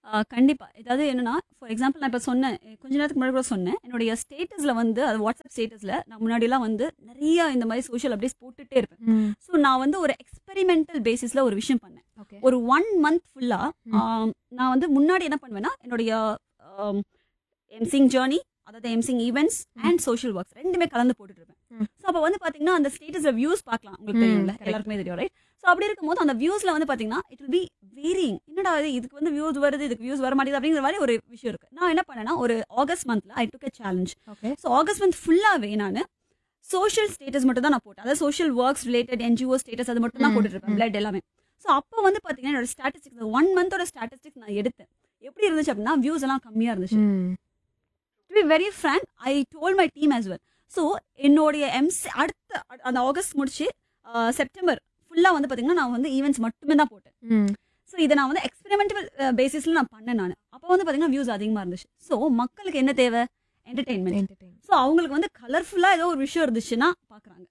ஆஹ் கண்டிப்பா ஏதாவது என்னன்னா ஃபார் எக்ஸாம்பிள் நான் இப்போ சொன்னேன் எ- கொஞ்ச நேரத்துக்கு முன்னாடி கூட சொன்னேன் என்னுடைய ஸ்டேட்டஸ்ல வந்து அது வாட்ஸ்அப் ஸ்டேட்டஸ்ல நான் முன்னாடிலாம் வந்து நிறைய இந்த மாதிரி சோஷியல் அப்டேட்ஸ் போட்டுட்டே இருப்பேன் ஸோ நான் வந்து ஒரு எக்ஸ்பெரிமெண்டல் பேசிஸ்ல ஒரு விஷயம் பண்ணேன் ஓகே ஒரு ஒன் மந்த் ஃபுல்லா நான் வந்து முன்னாடி என்ன பண்ணுவேன்னா என்னுடைய எம்சிங் ஜேர்னி அதாவது MCing events and social works ரெண்டுமே கலந்து போட்டுட்டு இருப்பேன் ம். ஸோ அப்போ வந்து பாத்தீங்கன்னா அந்த ஸ்டேட்டஸ்ல வியூஸ் பார்க்கலாம் உங்களுக்கு ம், தெரியும்ல correct. எல்லாருக்குமே தெரியும் ரைட் ஸோ அப்படி இருக்கும்போது அந்த வியூஸ்ல வந்து பாத்தீங்கன்னா இட் வில் பி வேரிங் என்னடா இது இதுக்கு வந்து வியூஸ் வருது இதுக்கு வியூஸ் வர மாட்டேங்குது அப்படிங்கிற மாதிரி ஒரு விஷயம் இருக்கு நான் என்ன பண்ணேன்னா ஒரு ஆகஸ்ட் மந்த்ல I took challenge okay so August month ஃபுல்லாவே நான் சோஷியல் ஸ்டேட்டஸ் மட்டும் தான் நான் போட்டேன் அதாவது social works related NGO status அது மட்டும் தான் ம், போட்டுட்டு இருப்பேன் ம். பிளட் எல்லாமே ஸோ அப்போ வந்து பாத்தீங்கன்னா என்னோட ஸ்டாட்டிஸ்டிக்ஸ் ஒன் மந்தோட ஸ்டாட்டிஸ்டிக்ஸ் நான் எடுத்தேன் எப்படி இருந்துச்சு அப்படின்னா வியூஸ் எல்லாம் கம்மியா இருந்துச்சு to be very frank I told my team as well so என்னுடைய எம்சி அடுத்த அ- அந்த ஆகஸ்ட் முடிச்சு செப்டம்பர் ஃபுல்லாக வந்து பார்த்தீங்கன்னா நான் வந்து ஈவெண்ட்ஸ் மட்டுமே தான் போட்டேன் ஸோ இதை நான் வந்து எக்ஸ்பெரிமெண்டல் பேசிஸில் நான் பண்ணேன் நான் அப்போ வந்து பார்த்தீங்கன்னா வியூஸ் அதிகமாக இருந்துச்சு ஸோ மக்களுக்கு என்ன தேவை என்டர்டெயின்மெண்ட் ஸோ அவங்களுக்கு வந்து கலர்ஃபுல்லாக ஏதோ ஒரு விஷயம் இருந்துச்சுன்னா பார்க்குறாங்க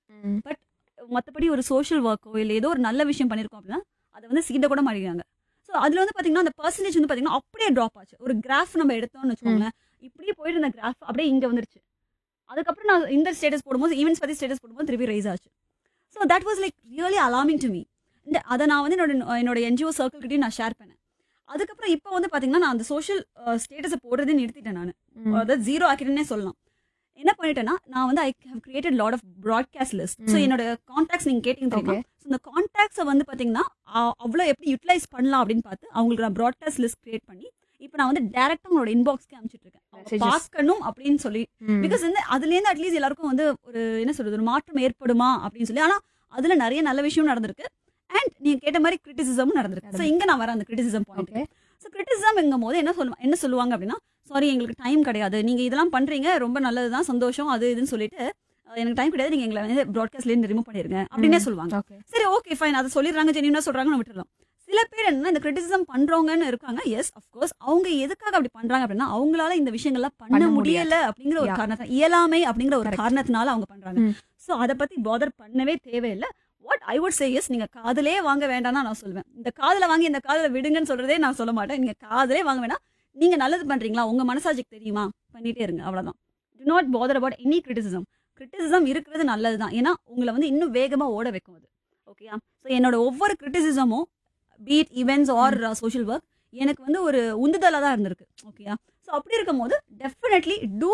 மற்றபடி ஒரு சோஷியல் ஒர்க்கோ இல்லை ஏதோ ஒரு நல்ல விஷயம் பண்ணியிருக்கோம் அப்படின்னா அதை வந்து சீட கூட மாட்டேங்கிறாங்க ஸோ அதில் வந்து பார்த்தீங்கன்னா அந்த பர்சன்டேஜ் வந்து பார்த்தீங்கன்னா அப்படியே ட்ராப் ஆச்சு ஒரு கிராஃப் நம்ம எடுத்தோம்னு வச்சுக்கோங்களேன் இப்படியே போயிட்டு இருந்த கிராஃப் அப்படியே இங்கே வந்துருச்சு அதுக்கப்புறம் நான் இந்த ஸ்டேட்டஸ் போடும்போது ஈவெண்ட்ஸ் பற்றி ஸ்டேட்டஸ் போடும்போது திருப்பி ரைஸ் ஆச்சு so that was like really alarming to me இந்த அதை நான் வந்து என்னோட என்னோட என்ஜிஓ சர்க்கிள்கிட்டையும் நான் ஷேர் பண்ணேன் அதுக்கப்புறம் இப்போ வந்து பார்த்தீங்கன்னா நான் அந்த சோஷியல் ஸ்டேட்டஸை போடுறதே நிறுத்திட்டேன் நான் அதாவது ஜீரோ ஆக்கிட்டேன்னே சொல்லலாம் என்ன பண்ணிட்டேன்னா நான் வந்து I have created lot of broadcast list so hmm. என்னோட கான்டாக்ட்ஸ் நீங்க கேட்டீங்க தெரியுமா Okay. ஸோ இந்த கான்டாக்ட்ஸை வந்து பாத்தீங்கன்னா அ- அவ்வளோ எப்படி யூட்டிலைஸ் பண்ணலாம் அப்படின்னு பார்த்து அவங்களுக்கு நான் ப்ராட்காஸ்ட் லிஸ்ட் கிரியேட் பண்ணி இப்போ நான் வந்து டேரக்டா அவங்களோட இன்பாக்ஸ்க்கு அனுப்பிச்சிட்டு இருக்கேன் அவங்க Messages. பார்க்கணும் அப்படின்னு சொல்லி பிகாஸ் வந்து அதுலேருந்து அட்லீஸ்ட் எல்லாருக்கும் வந்து ஒரு என்ன சொல்றது ஒரு மாற்றம் ஏற்படுமா அப்படின்னு சொல்லி ஆனா அதுல நிறைய நல்ல விஷயம் நடந்திருக்கு அண்ட் நீங்க கேட்ட மாதிரி கிரிட்டிசிசமும் நடந்திருக்கு ஸோ இங்க நான் வரேன் அந்த criticism point okay so criticism எங்கும் போது என்ன சொல்லுவா என்ன சொல்லுவாங்க அப்படின்னா சாரி எங்களுக்கு டைம் கிடையாது நீங்க இதெல்லாம் பண்றீங்க ரொம்ப நல்லதுதான் சந்தோஷம் அது இதுன்னு சொல்லிட்டு அஹ், எனக்கு டைம் கிடையாது நீங்க எங்களை வந்து ப்ராட்காஸ்ட்லேருந்து ரிமூவ் பண்ணிருங்க அப்படின்னே சொல்லுவாங்க ஓகே சரி ஓகே ஃபைன் அதை சொல்லிடுறாங்க ஜெனியூனா சொல்றாங்கன்னு விட்டுறலாம் சில பேர் என்ன இந்த கிரிட்டிசிசம் பண்றவங்கன்னு இருக்காங்க எஸ் அஃப்கோர்ஸ் அவங்க எதுக்காக அப்படி பண்றாங்க அப்படின்னா அவங்களால இந்த விஷயங்கள்லாம் பண்ண பண்ண முடியல அப்படிங்கிற ஒரு Yeah. காரணத்தை இயலாமை அப்படிங்கிற ஒரு Correct. காரணத்தினால அவங்க பண்றாங்க ம். சோ அதை பத்தி பாதர் பண்ணவே தேவையில்லை what I would say is நீங்க காதலே வாங்க வேண்டாம் நான் சொல்லுவேன் இந்த காதல வாங்கி இந்த காதல விடுங்கன்னு சொல்றதே நான் சொல்ல மாட்டேன் நீங்க காதலே வாங்க வேணாம் நீங்க நல்லது பண்றீங்களா உங்க மனசாட்சிக்கு தெரியுமா பண்ணிட்டே இருங்க அவ்வளவுதான் do not bother about any criticism criticism இருக்கிறது நல்லதுதான் ஏன்னா உங்களை வந்து இன்னும் வேகமா ஓட வைக்கும் அது ஓகேயா ஸோ என்னோட ஒவ்வொரு கிரிட்டிசிசமும் be it events or social work எனக்கு வந்து ஒரு உந்துதலாக தான் இருந்திருக்கு ஓகேயா ஸோ அப்படி இருக்கும்போது definitely do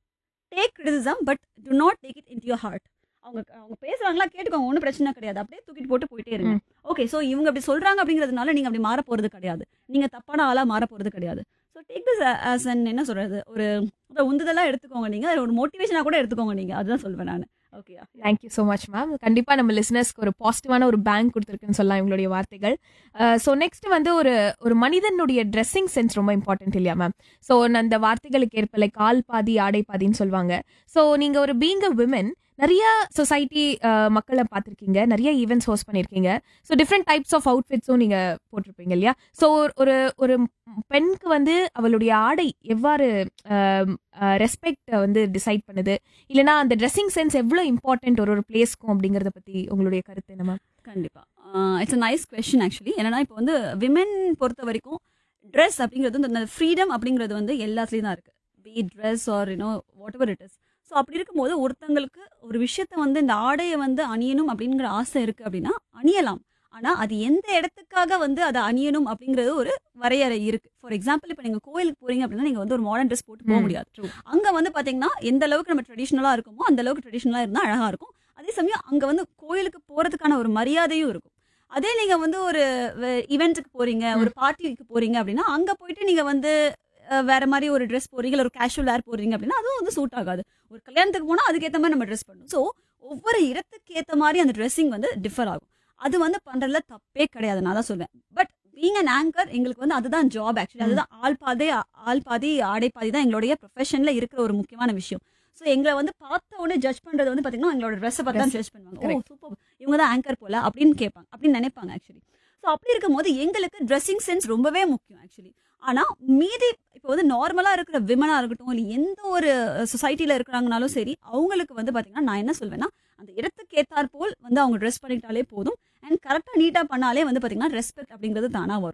take criticism but do not take it in your heart அவங்க அவங்க பேசுறாங்களா கேட்டுக்கோங்க ஒன்றும் பிரச்சனை கிடையாது அப்படியே தூக்கிட்டு போட்டு போயிட்டே இருங்க ஓகே ஸோ இவங்க அப்படி சொல்றாங்க அப்படிங்கிறதுனால நீங்க அப்படி மாற போறது கிடையாது நீங்க தப்பான ஆளா மாற போறது கிடையாது so take this as an என்ன சொல்றது ஒரு ஒரு உந்துதலா எடுத்துக்கோங்க நீங்க அது ஒரு மோட்டிவேஷனா கூட எடுத்துக்கோங்க நீங்க அதுதான் சொல்வேன் நான் ஓகேயா தேங்க்யூ ஸோ மச் மேம் கண்டிப்பா நம்ம லிசனர்ஸ்க்கு ஒரு பாசிட்டிவான ஒரு பேங்க் கொடுத்துருக்குன்னு சொல்லலாம் இவங்களுடைய வார்த்தைகள் ஸோ நெக்ஸ்ட் வந்து ஒரு ஒரு மனிதனுடைய ட்ரெஸ்ஸிங் சென்ஸ் ரொம்ப இம்பார்ட்டன்ட் இல்லையா மேம் ஸோ அந்த வார்த்தைகளுக்கு ஏற்ப like கால் பாதி ஆடை பாதின்னு சொல்லுவாங்க ஸோ நீங்க ஒரு பீங் அ விமன் நிறைய சொசைட்டி மக்களை பார்த்துருக்கீங்க நிறைய ஈவெண்ட்ஸ் ஹோஸ்ட் பண்ணியிருக்கீங்க ஸோ டிஃப்ரெண்ட் டைப்ஸ் ஆஃப் அவுட்ஃபிட்ஸும் நீங்க போட்டிருப்பீங்க இல்லையா ஸோ ஒரு ஒரு பெண்ணுக்கு வந்து அவளுடைய ஆடை எவ்வாறு ரெஸ்பெக்ட் வந்து டிசைட் பண்ணுது இல்லனா அந்த ட்ரெஸ்ஸிங் சென்ஸ் எவ்வளவு இம்பார்ட்டன்ட் ஒரு ஒரு பிளேஸ்க்கும் அப்படிங்கறத பத்தி உங்களுடைய கருத்து என்ன மேம் கண்டிப்பா it's a nice question actually என்னன்னா இப்போ வந்து விமென் பொறுத்த வரைக்கும் ட்ரெஸ் அப்படிங்கிறது வந்து இந்த ஃப்ரீடம் அப்படிங்கிறது வந்து எல்லாத்துலேயும் தான் இருக்கு be dress or you know whatever it is so அப்படி இருக்கும்போது ஒருத்தங்களுக்கு ஒரு விஷயத்த வந்து இந்த ஆடையை வந்து அணியணும் அப்படிங்கிற ஆசை இருக்கு அப்படின்னா அணியலாம் ஆனா அது எந்த இடத்துக்காக வந்து அதை அணியணும் அப்படிங்கிறது ஒரு வரையறை இருக்கு ஃபார் எக்ஸாம்பிள் இப்போ நீங்க கோயிலுக்கு போறீங்க அப்படின்னா நீங்க வந்து ஒரு மாடர்ன் ட்ரெஸ் போட்டு போக ம், முடியாது அங்க வந்து பாத்தீங்கன்னா எந்த அளவுக்கு நம்ம ட்ரெடிஷ்னலா இருக்குமோ அந்த அளவுக்கு ட்ரெடிஷ்னலா இருந்தா அழகா இருக்கும் அதே சமயம் அங்க வந்து கோயிலுக்கு போறதுக்கான ஒரு மரியாதையும் இருக்கும் அதே நீங்க வந்து ஒரு ஈவெண்ட்டுக்கு போறீங்க ஒரு பார்ட்டிக்கு போறீங்க அப்படின்னா அங்க போயிட்டு நீங்க வந்து அஹ், வேற மாதிரி ஒரு ட்ரெஸ் போறீங்க இல்ல ஒரு கேஷுவல் வேர் போறீங்க அப்படின்னா அதுவும் வந்து சூட் ஆகாது ஒரு கல்யாணத்துக்கு போனா அதுக்கேற்ற மாதிரி நம்ம ட்ரெஸ் பண்ணணும் ஸோ ஒவ்வொரு இடத்துக்கு ஏற்ற மாதிரி அந்த ட்ரெஸ்ஸிங் வந்து டிஃபர் ஆகும் அது வந்து பண்றதுல தப்பே கிடையாது நான் தான் சொல்வேன் பட் பீங் அன் ஆங்கர் எங்களுக்கு வந்து அதுதான் ஜாப் ஆக்சுவலி அதுதான் ஆள் பாதி ஆள் பாதி ஆடை பாதி தான் எங்களுடைய ப்ரொஃபஷன்ல இருக்கிற ஒரு முக்கியமான விஷயம் ஸோ எங்களை வந்து பார்த்த உடனே ஜட்ஜ் பண்றது வந்து பாத்தீங்கன்னா எங்களோட ட்ரெஸ்ஸை பார்த்து தான் ஜட்ஜ் பண்ணுவாங்க ஓ Correct. சூப்பர் இவங்க தான் ஆங்கர் போல அப்படின்னு கேட்பாங்க அப்படின்னு நினைப்பாங்க ஆக்சுவலி ஸோ அப்படி இருக்கும்போது எங்களுக்கு ட்ரெஸ்ஸிங் சென்ஸ் ரொம்பவே முக்கியம் ஆக்சுவலி ஆனா மீதி இப்போ வந்து நார்மலா இருக்கிற விமனா இருக்கட்டும் இல்லை எந்த ஒரு சொசைட்டில இருக்கிறாங்கனாலும் சரி அவங்களுக்கு வந்து பாத்தீங்கன்னா நான் என்ன சொல்வேன்னா அந்த இடத்துக்கு ஏத்தாற் போல் வந்து அவங்க ட்ரெஸ் பண்ணிக்கிட்டாலே போதும் அண்ட் கரெக்டாக நீட்டாக பண்ணாலே வந்து பாத்தீங்கன்னா ரெஸ்பெக்ட் அப்படிங்கிறது தானா வரும்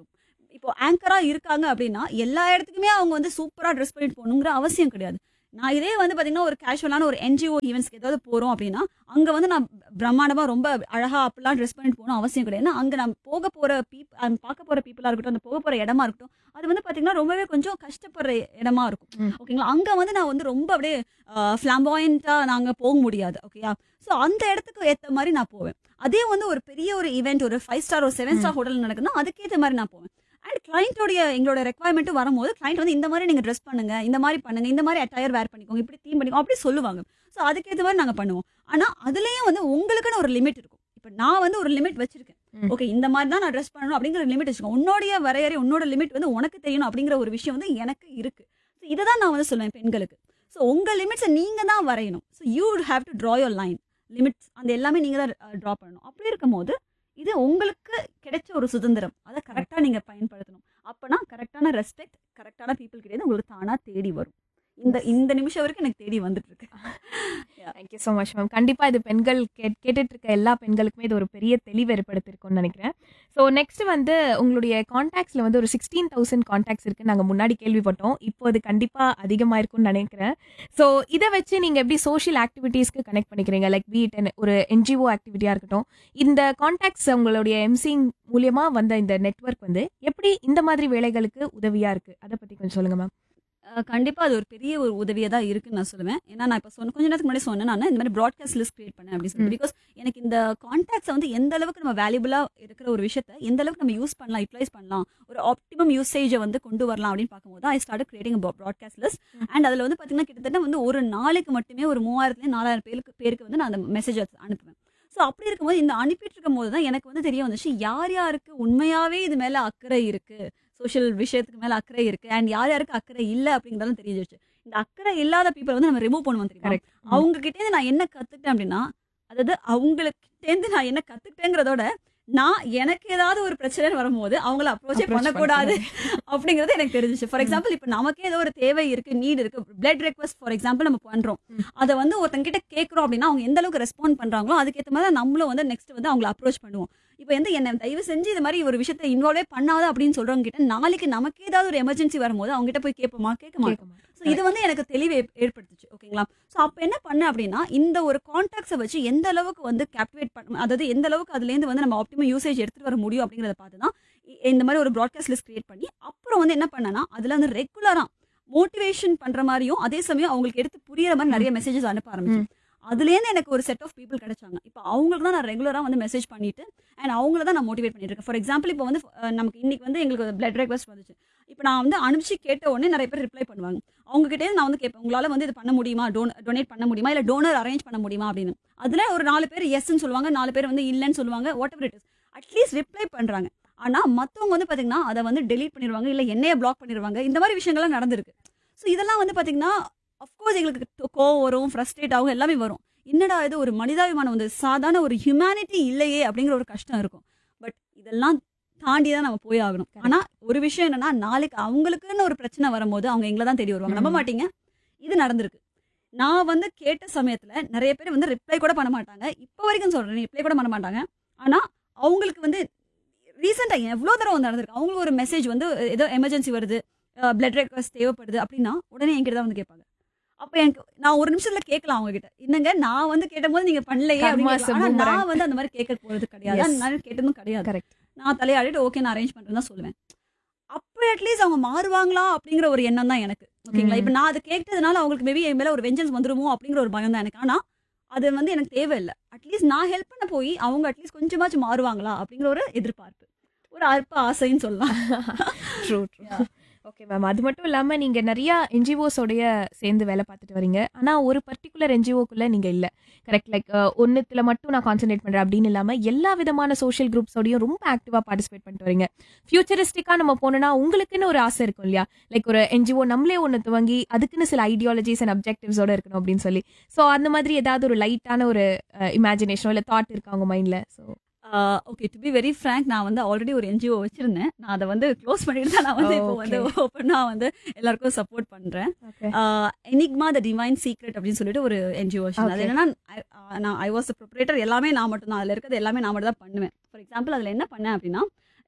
இப்போ ஆங்கரா இருக்காங்க அப்படின்னா எல்லா இடத்துக்குமே அவங்க வந்து சூப்பரா ட்ரெஸ் பண்ணிட்டு போகணுங்கிற அவசியம் கிடையாது நான் இதே வந்து பாத்தீங்கன்னா ஒரு கேஷுவலான ஒரு என்ஜிஓ ஈவெண்ட்ஸ்க்கு ஏதாவது போறோம் அப்படின்னா அங்க வந்து நான் பிரம்மாண்டமா ரொம்ப அழகா அப்படிலாம் ட்ரெஸ் பண்ணிட்டு போகணும் அவசியம் கிடையாது ஏன்னா அங்க நான் போக போற பீப் பார்க்க போற பீப்புளா இருக்கட்டும் அந்த போக போற இடமா இருக்கட்டும் அது வந்து பாத்தீங்கன்னா ரொம்பவே கொஞ்சம் கஷ்டப்படுற இடமா இருக்கும் ம். ஓகேங்களா அங்க வந்து நான் வந்து ரொம்ப அப்படியே ஃபிளாம்பாயிண்டா நாங்க போக முடியாது ஓகேயா ஸோ அந்த இடத்துக்கு ஏத்த மாதிரி நான் போவேன் அதே வந்து ஒரு பெரிய ஒரு ஈவெண்ட் ஒரு ஃபைவ் ஸ்டார் ஒரு செவன் ஸ்டார் ஹோட்டல் நடக்குதுன்னா அதுக்கேற்ற மாதிரி நான் போவேன் அண்ட் கிளைண்ட்டோடைய எங்களோட ரெக்குவயர்மெண்ட்டும் வரும்போது கிளைண்ட் வந்து இந்த மாதிரி நீங்க ட்ரெஸ் பண்ணுங்க இந்த மாதிரி பண்ணுங்க இந்த மாதிரி அட்டையர் வேர் பண்ணிக்கோங்க இப்படி தீம் பண்ணிக்கோங்க அப்படி சொல்லுவாங்க ஸோ அதுக்கேற்ற மாதிரி நாங்க பண்ணுவோம் ஆனா அதுலயும் வந்து உங்களுக்குன்னு ஒரு லிமிட் இருக்கும் இப்போ நான் வந்து ஒரு லிமிட் வச்சிருக்கேன் ம். ஓகே இந்த மாதிரி தான் நான் ட்ரெஸ் பண்ணணும் அப்படிங்கிற லிமிட் வச்சிருக்கேன் உன்னோடைய வரையறை உன்னோட லிமிட் வந்து உனக்கு தெரியணும் அப்படிங்கிற ஒரு விஷயம் வந்து எனக்கு இருக்கு ஸோ இதை தான் நான் வந்து சொல்லுவேன் பெண்களுக்கு ஸோ உங்க லிமிட்ஸை நீங்க தான் வரையணும் so you have to draw your line limits அந்த எல்லாமே நீங்க தான் ட்ரா பண்ணணும் அப்படி இருக்கும்போது இது உங்களுக்கு கிடைச்ச ஒரு சுதந்திரம் அதை கரெக்டாக நீங்க பயன்படுத்தணும் அப்பனா கரெக்டான ரெஸ்பெக்ட் கரெக்டான பீப்புள் கிடையாது உங்களுக்கு தானா தேடி வரும் இந்த இந்த நிமிஷம் வரைக்கும் எனக்கு தேடி வந்துட்டு இருக்கு தேங்க்யூ ஸோ மச் மேம் கண்டிப்பா இது பெண்கள் கேட் கேட்டுட்டு இருக்க எல்லா பெண்களுக்குமே இது ஒரு பெரிய தெளிவு ஏற்படுத்திருக்கும்னு நினைக்கிறேன் ஸோ நெக்ஸ்ட் வந்து உங்களுடைய காண்டாக்ட்ஸ்ல வந்து ஒரு சிக்ஸ்டீன் தௌசண்ட் காண்டாக்ட்ஸ் இருக்கு நாங்க முன்னாடி கேள்விப்பட்டோம் இப்போ அது கண்டிப்பா அதிகமா இருக்கும்னு நினைக்கிறேன் ஸோ இதை வச்சு நீங்க எப்படி சோஷியல் ஆக்டிவிட்டீஸ்க்கு கனெக்ட் பண்ணிக்கிறீங்க லைக் வீட் ஒரு என்ஜிஓ ஆக்டிவிட்டியா இருக்கட்டும் இந்த காண்டாக்ட்ஸ் உங்களுடைய எம்சிங் மூலியமா வந்த இந்த நெட்வொர்க் வந்து எப்படி இந்த மாதிரி வேலைகளுக்கு உதவியா இருக்கு அதை பத்தி கொஞ்சம் சொல்லுங்க மேம் அஹ் கண்டிப்பா அது ஒரு பெரிய ஒரு உதவியா தான் இருக்குன்னு நான் சொல்லுவேன் ஏன்னா நான் இப்போ சொன்ன கொஞ்ச நேரத்துக்கு முன்னாடி சொன்னேன் நான் இந்த மாதிரி ப்ராட்காஸ்ட் லிஸ்ட் கிரியேட் பண்ணேன் அப்படின்னு சொல்லி ம். பிகாஸ் எனக்கு இந்த கான்டாக்ட்ஸ் வந்து எந்த அளவுக்கு நம்ம வேல்யூபிளா இருக்கிற ஒரு விஷயத்த எந்த அளவுக்கு நம்ம யூஸ் பண்ணலாம் யூட்டிலைஸ் பண்ணலாம் ஒரு ஆப்டிமம் யூசேஜை வந்து கொண்டு வரலாம் அப்படின்னு பார்க்கும்போது I start creating broadcast list hmm. And அதில் வந்து பார்த்தீங்கன்னா கிட்டத்தட்ட வந்து ஒரு நாளைக்கு மட்டுமே ஒரு மூவாயிரத்துலேருந்து நாலாயிரம் பேருக்கு பேருக்கு வந்து நான் அந்த மெசேஜ் அனுப்புவேன் ஸோ அப்படி இருக்கும்போது இந்த அனுப்பிட்டு இருக்கும் போது தான் எனக்கு வந்து தெரிய வந்துச்சு யார் யாருக்கு உண்மையாவே இது மேல அக்கறை இருக்கு சோஷியல் விஷயத்துக்கு மேல அக்கறை இருக்கு அண்ட் யார் யாருக்கு அக்கறை இல்லை அப்படிங்கிறதும் தெரிஞ்சிருச்சு இந்த அக்கறை இல்லாத பீப்புள் வந்து நம்ம ரிமூவ் பண்ணுவோம் தெரியுமா Correct. அவங்க கிட்டேருந்து நான் என்ன கத்துக்கிட்டேன் அப்படின்னா அதாவது அவங்களுக்கிட்டேருந்து நான் என்ன கத்துக்கிட்டேங்கிறதோட நான் எனக்கு ஏதாவது ஒரு பிரச்சனை வரும்போது அவங்கள அப்ரோச்சே Approach பண்ணக்கூடாது பண்ணக்கூடாது. அப்படிங்கிறது எனக்கு தெரிஞ்சிச்சு ஃபார் எக்ஸாம்பிள் இப்போ நமக்கே ஏதோ ஒரு தேவை இருக்கு நீட் இருக்கு பிளட் ரெக்வஸ்ட் ஃபார் எக்ஸாம்பிள் நம்ம பண்றோம் ம். அதை வந்து ஒருத்தங்க கிட்ட கேட்குறோம் அப்படின்னா அவங்க எந்த அளவுக்கு ரெஸ்பாண்ட் பண்றாங்களோ அதுக்கேற்ற மாதிரி நம்மளும் வந்து நெக்ஸ்ட் வந்து அவங்கள அப்ரோச் பண்ணுவோம் இப்போ வந்து என்ன தயவு செஞ்சு இது மாதிரி ஒரு விஷயத்தை இன்வால்வே பண்ணாத அப்படின்னு சொல்றவங்க கிட்ட நாளைக்கு நமக்கு ஏதாவது ஒரு எமர்ஜென்சி வரும்போது அவங்க கிட்ட போய் கேட்போமா கேட்க மாட்டோம் கேட்க மாட்டேன். ஸோ இது வந்து எனக்கு தெளிவு ஏற்- ஏற்படுத்துச்சு ஓகேங்களா ஸோ அப்போ என்ன பண்ணேன் அப்படின்னா இந்த ஒரு கான்டாக்ட்ஸை வச்சு எந்த அளவுக்கு வந்து கேப்டிவேட் பண்ண அதாவது எந்த அளவுக்கு அதுலேருந்து வந்து நம்ம ஆப்டிமம் யூசேஜ் எடுத்துட்டு வர முடியும் அப்படிங்கிறத பார்த்து தான் இ- இந்த மாதிரி ஒரு ப்ராட்காஸ்ட் லிஸ்ட் கிரியேட் பண்ணி அப்புறம் வந்து என்ன பண்ணேன்னா அதில் வந்து ரெகுலராக மோட்டிவேஷன் பண்ற மாதிரியும் அதே சமயம் அவங்களுக்கு எடுத்து புரியுற மாதிரி நிறைய மெசேஜஸ் அனுப்ப ஆரம்பிச்சேன் அதுலேருந்து எனக்கு ஒரு செட் ஆஃப் பீப்புள் கிடைச்சாங்க இப்போ அவங்களுக்கு தான் நான் ரெகுலராக வந்து மெசேஜ் பண்ணிட்டு அண்ட் அவங்கள தான் நான் மோட்டிவேட் பண்ணிட்டு இருக்கேன் ஃபார் எக்ஸாம்பிள் இப்போ வந்து அஹ், நமக்கு இன்னைக்கு வந்து எங்களுக்கு பிளட் ரெக்வஸ்ட் வந்துச்சு இப்போ நான் வந்து அனுப்பிச்சு கேட்ட உடனே நிறைய பேர் ரிப்ளை பண்ணுவாங்க அவங்க கிட்டே நான் வந்து கேட்பேன் உங்களால வந்து இது பண்ண முடியுமா டோன் டொனேட் பண்ண முடியுமா இல்லை டோனர் அரேஞ்ச் பண்ண முடியுமா அப்படின்னு அதுல ஒரு நாலு பேர் எஸ்ன்னு சொல்லுவாங்க நாலு பேர் வந்து இல்லைன்னு சொல்லுவாங்க whatever it is at least reply பண்றாங்க ஆனா மத்தவங்க வந்து பாத்தீங்கன்னா அதை வந்து டெலீட் பண்ணிடுவாங்க இல்ல என்னைய பிளாக் பண்ணிடுவாங்க இந்த மாதிரி விஷயங்கள்லாம் நடந்திருக்கு ஸோ இதெல்லாம் வந்து பாத்தீங்கன்னா அஃப்கோர்ஸ் எங்களுக்கு டோ- கோவம் வரும் ஃப்ரஸ்ட்ரேட் ஆகும் எல்லாமே வரும் என்னடா இது ஒரு மனிதாபிமானம் வந்து சாதாரண ஒரு ஹியூமனிட்டி இல்லையே அப்படிங்கிற ஒரு கஷ்டம் இருக்கும் பட் இதெல்லாம் தாண்டி தான் நம்ம போய் ஆகணும் Correct. ஆனா ஒரு விஷயம் என்னன்னா நாளைக்கு அவங்களுக்குன்னு ஒரு பிரச்சனை வரும்போது அவங்க எங்களை தான் தேடி வருவாங்க நம்ப ம். மாட்டீங்க இது நடந்திருக்கு நான் வந்து கேட்ட சமயத்துல நிறைய பேர் வந்து ரிப்ளை கூட பண்ண மாட்டாங்க இப்போ வரைக்கும் சொல்றேன் ரிப்ளை கூட பண்ண மாட்டாங்க ஆனா அவங்களுக்கு வந்து ரீசெண்டா எவ்வளோ தடவை வந்து நடந்திருக்கு அவங்களுக்கு ஒரு மெசேஜ் வந்து ஏதோ எமர்ஜென்சி வருது பிளட் ரெக்வஸ்ட் தேவைப்படுது அப்படின்னா உடனே என்கிட்ட தான் வந்து கேட்பாங்க அப்ப எனக்கு நான் ஒரு நிமிஷத்துல கேட்கலாம் அவங்க கிட்ட என்னங்க நான் வந்து கேட்டபோது நீங்க பண்ணலையே அப்படின்னு Karma is a கேட்கலாம். ஆனா boomerang. நான் வந்து அந்த மாதிரி கேட்க போறது கிடையாது Yes. அந்த மாதிரி கேட்டதும் கிடையாது Correct. நான் தலையாடிட்டு ஓகே நான் அரேஞ்ச் பண்றேன் தான் சொல்லுவேன் அப்போ அட்லீஸ்ட் அவங்க மாறுவாங்களா அப்படிங்கிற ஒரு எண்ணம் தான் எனக்கு ஓகேங்களா ம். இப்போ நான் அதை கேட்டதுனால அவங்களுக்கு மேபி என் மேல ஒரு வெஞ்சன்ஸ் வந்துருமோ அப்படிங்கிற ஒரு பயம் தான் எனக்கு ஆனா அது வந்து எனக்கு தேவையில்லை அட்லீஸ்ட் நான் ஹெல்ப் பண்ண போய் அவங்க அட்லீஸ்ட் கொஞ்சமாச்சும் மாறுவாங்களா அப்படிங்கிற ஒரு எதிர்பார்ப்பு ஒரு அற்ப ஆசைன்னு சொல்லலாம் ட்ரூ ட்ரூ ஓகே மேம் அது மட்டும் இல்லாம நீங்க நிறைய என்ஜிஓஸோடைய சேர்ந்து வேலை பார்த்துட்டு வரீங்க ஆனா ஒரு பர்டிகுலர் என்ஜிஓக்குள்ள நீங்க இல்ல கரெக்ட் லைக் ஒன்னுத்துல மட்டும் நான் கான்சென்ட்ரேட் பண்றேன் அப்படின்னு இல்லாம எல்லா விதமான சோஷியல் குரூப்ஸோடையும் ரொம்ப ஆக்டிவா பார்ட்டிசிபேட் பண்ணிட்டு வரீங்க ஃபியூச்சரிஸ்டிக்கா நம்ம போனோம்னா உங்களுக்குன்னு ஒரு ஆசை இருக்கும் இல்லையா லைக் ஒரு என்ஜிஓ நம்மளே ஒன்று துவங்கி அதுக்குன்னு சில ஐடியாலஜிஸ் அண்ட் அப்ஜெக்டிவ்ஸோட இருக்கணும் அப்படின்னு சொல்லி ஸோ அந்த மாதிரி ஏதாவது ஒரு லைட்டான ஒரு இமேஜினேஷனோ இல்லை தாட் இருக்கா உங்க மைண்ட்ல so okay to be very frank நான் வந்து ஆல்ரெடி ஒரு என்ஜிஓ வச்சிருந்தேன் நான் அதை வந்து க்ளோஸ் பண்ணிட்டு தான் நான் வந்து Oh, இப்போ வந்து ஓப்பனா வந்து எல்லாருக்கும் சப்போர்ட் பண்றேன் okay Enigma the divine secret அப்படின்னு சொல்லிட்டு ஒரு என்ஜிஓ அது Okay. என்னன்னா I- ஆஹ் நான் ஐ வாஸ் ப்ரொப்ரேட்டர் எல்லாமே நான் மட்டும் தான் அதில் இருக்கிறது எல்லாமே நான் மட்டும் தான் பண்ணுவேன் ஃபார் எக்ஸாம்பிள் அதில் என்ன பண்ணேன் அப்படின்னா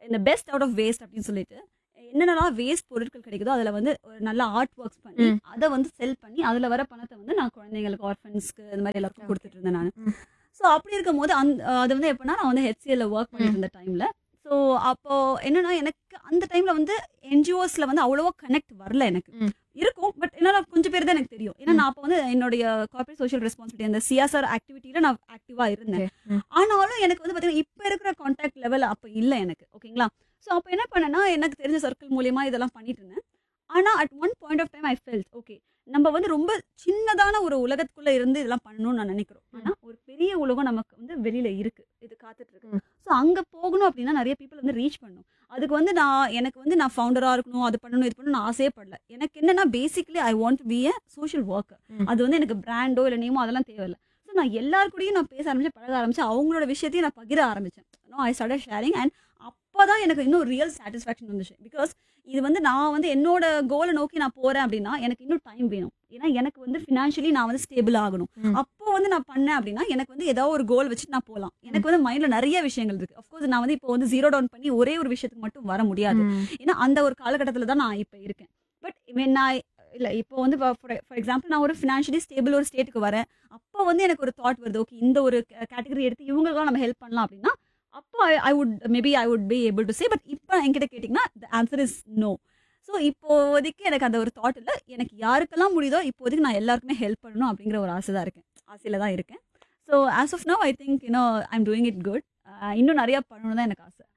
இந்த பெஸ்ட் அவுட் ஆஃப் வேஸ்ட் அப்படின்னு சொல்லிட்டு என்னென்னலாம் வேஸ்ட் பொருட்கள் கிடைக்குதோ அதில் வந்து ஒரு நல்ல ஆர்ட் ஒர்க்ஸ் பண்ணி ம். அதை வந்து செல் பண்ணி அதில் வர பணத்தை வந்து நான் குழந்தைங்களுக்கு ஆர்ஃபன்ஸ்க்கு இந்த மாதிரி எல்லாருக்கும் கொடுத்துட்டு இருந்தேன் நான் ம். ஸோ அப்படி இருக்கும் போது அந்த அது வந்து எப்படின்னா நான் வந்து ஹெச்சிஎல்ல ஒர்க் பண்ணிட்டு இருந்த டைமில் ஸோ அப்போ என்னன்னா எனக்கு அந்த டைமில் வந்து என்ஜிஓஸில் வந்து அவ்வளோவா கனெக்ட் வரல எனக்கு ம். இருக்கும் பட் என்னால் கொஞ்சம் பேர் தான் எனக்கு தெரியும் ஏன்னா நான் அப்போ வந்து என்னுடைய கார்பரேட் சோஷியல் ரெஸ்பான்சிபிலிட்டி அந்த சிஎஸ்ஆர் ஆக்டிவிட்டியில் நான் ஆக்டிவாக இருந்தேன் Okay. ம். ஆனாலும் எனக்கு வந்து பார்த்தீங்கன்னா இப்போ இருக்கிற காண்டாக்ட் லெவல் அப்போ இல்லை எனக்கு ஓகேங்களா ஸோ அப்போ என்ன பண்ணேன்னா எனக்கு தெரிஞ்ச சர்க்கிள் மூலியமா இதெல்லாம் பண்ணிட்டு இருந்தேன் ஆனால் at one point of time I felt okay நம்ம வந்து ரொம்ப சின்னதான ஒரு உலகத்துக்குள்ள இருந்து இதெல்லாம் பண்ணணும்னு நான் நினைக்கிறோம் ம். ஆனால் ஒரு பெரிய உலகம் நமக்கு வந்து வெளியில இருக்கு இது காத்துட்டு இருக்கு ம். ஸோ அங்க போகணும் அப்படின்னா நிறைய பீப்புள் வந்து ரீச் பண்ணணும் அதுக்கு வந்து நான் எனக்கு வந்து நான் ஃபவுண்டரா இருக்கணும் அது பண்ணணும் இது பண்ணணும் நான் ஆசையே படல எனக்கு என்னன்னா basically I want be a social worker ம். அது வந்து எனக்கு பிராண்டோ இல்லை நேமோ அதெல்லாம் தேவையில்லை ஸோ நான் எல்லார் கூடயும் நான் பேச ஆரம்பிச்சேன் பழக ஆரம்பிச்சேன் அவங்களோட விஷயத்தையும் நான் பகிர ஆரம்பிச்சேன் ஐ ஸ்டார்ட் ஷேரிங் அண்ட் அப்போதான் எனக்கு இன்னும் ரியல் சாட்டிஸ்ஃபேக்ஷன் வந்துச்சு பிகாஸ் இது வந்து நான் வந்து என்னோட கோலை நோக்கி நான் போறேன் அப்படின்னா எனக்கு இன்னும் டைம் வேணும் ஏன்னா எனக்கு வந்து ஃபினான்ஷியலி நான் வந்து ஸ்டேபிள் ஆகணும் ம். அப்போ வந்து நான் பண்ணேன் அப்படின்னா எனக்கு வந்து ஏதாவது ஒரு கோல் வச்சுட்டு நான் போகலாம் எனக்கு வந்து மைண்ட்ல நிறைய விஷயங்கள் இருக்கு அஃப்கோர்ஸ் நான் வந்து இப்போ வந்து ஜீரோ டவுன் பண்ணி ஒரே ஒரு விஷயத்துக்கு மட்டும் வர முடியாது ம். ஏன்னா அந்த ஒரு காலகட்டத்தில் தான் நான் இப்போ இருக்கேன் பட் when நான் இல்லை இப்போ வந்து ஃபார் எக்ஸாம்பிள் நான் ஒரு ஃபினான்ஷியலி ஸ்டேபிள் ஒரு ஸ்டேட்டுக்கு வரேன் அப்போ வந்து எனக்கு ஒரு தாட் வருது ஓகே இந்த ஒரு கேட்டகரி எடுத்து இவங்களுக்குலாம் நம்ம ஹெல்ப் பண்ணலாம் அப்படின்னா அப்போ I would maybe I would be able to say but இப்போ என்கிட்ட கேட்டிங்கன்னா the answer is no so இப்போதைக்கு எனக்கு அந்த ஒரு தாட் இல்லை எனக்கு யாருக்கெல்லாம் முடியுதோ இப்போதைக்கு நான் எல்லாருக்குமே ஹெல்ப் பண்ணணும் அப்படிங்கிற ஒரு ஆசை தான் இருக்கேன் ஆசையில் தான் இருக்கேன் so as of now I think you know I am doing it good இன்னும் நிறையா பண்ணணும் தான் எனக்கு ஆசை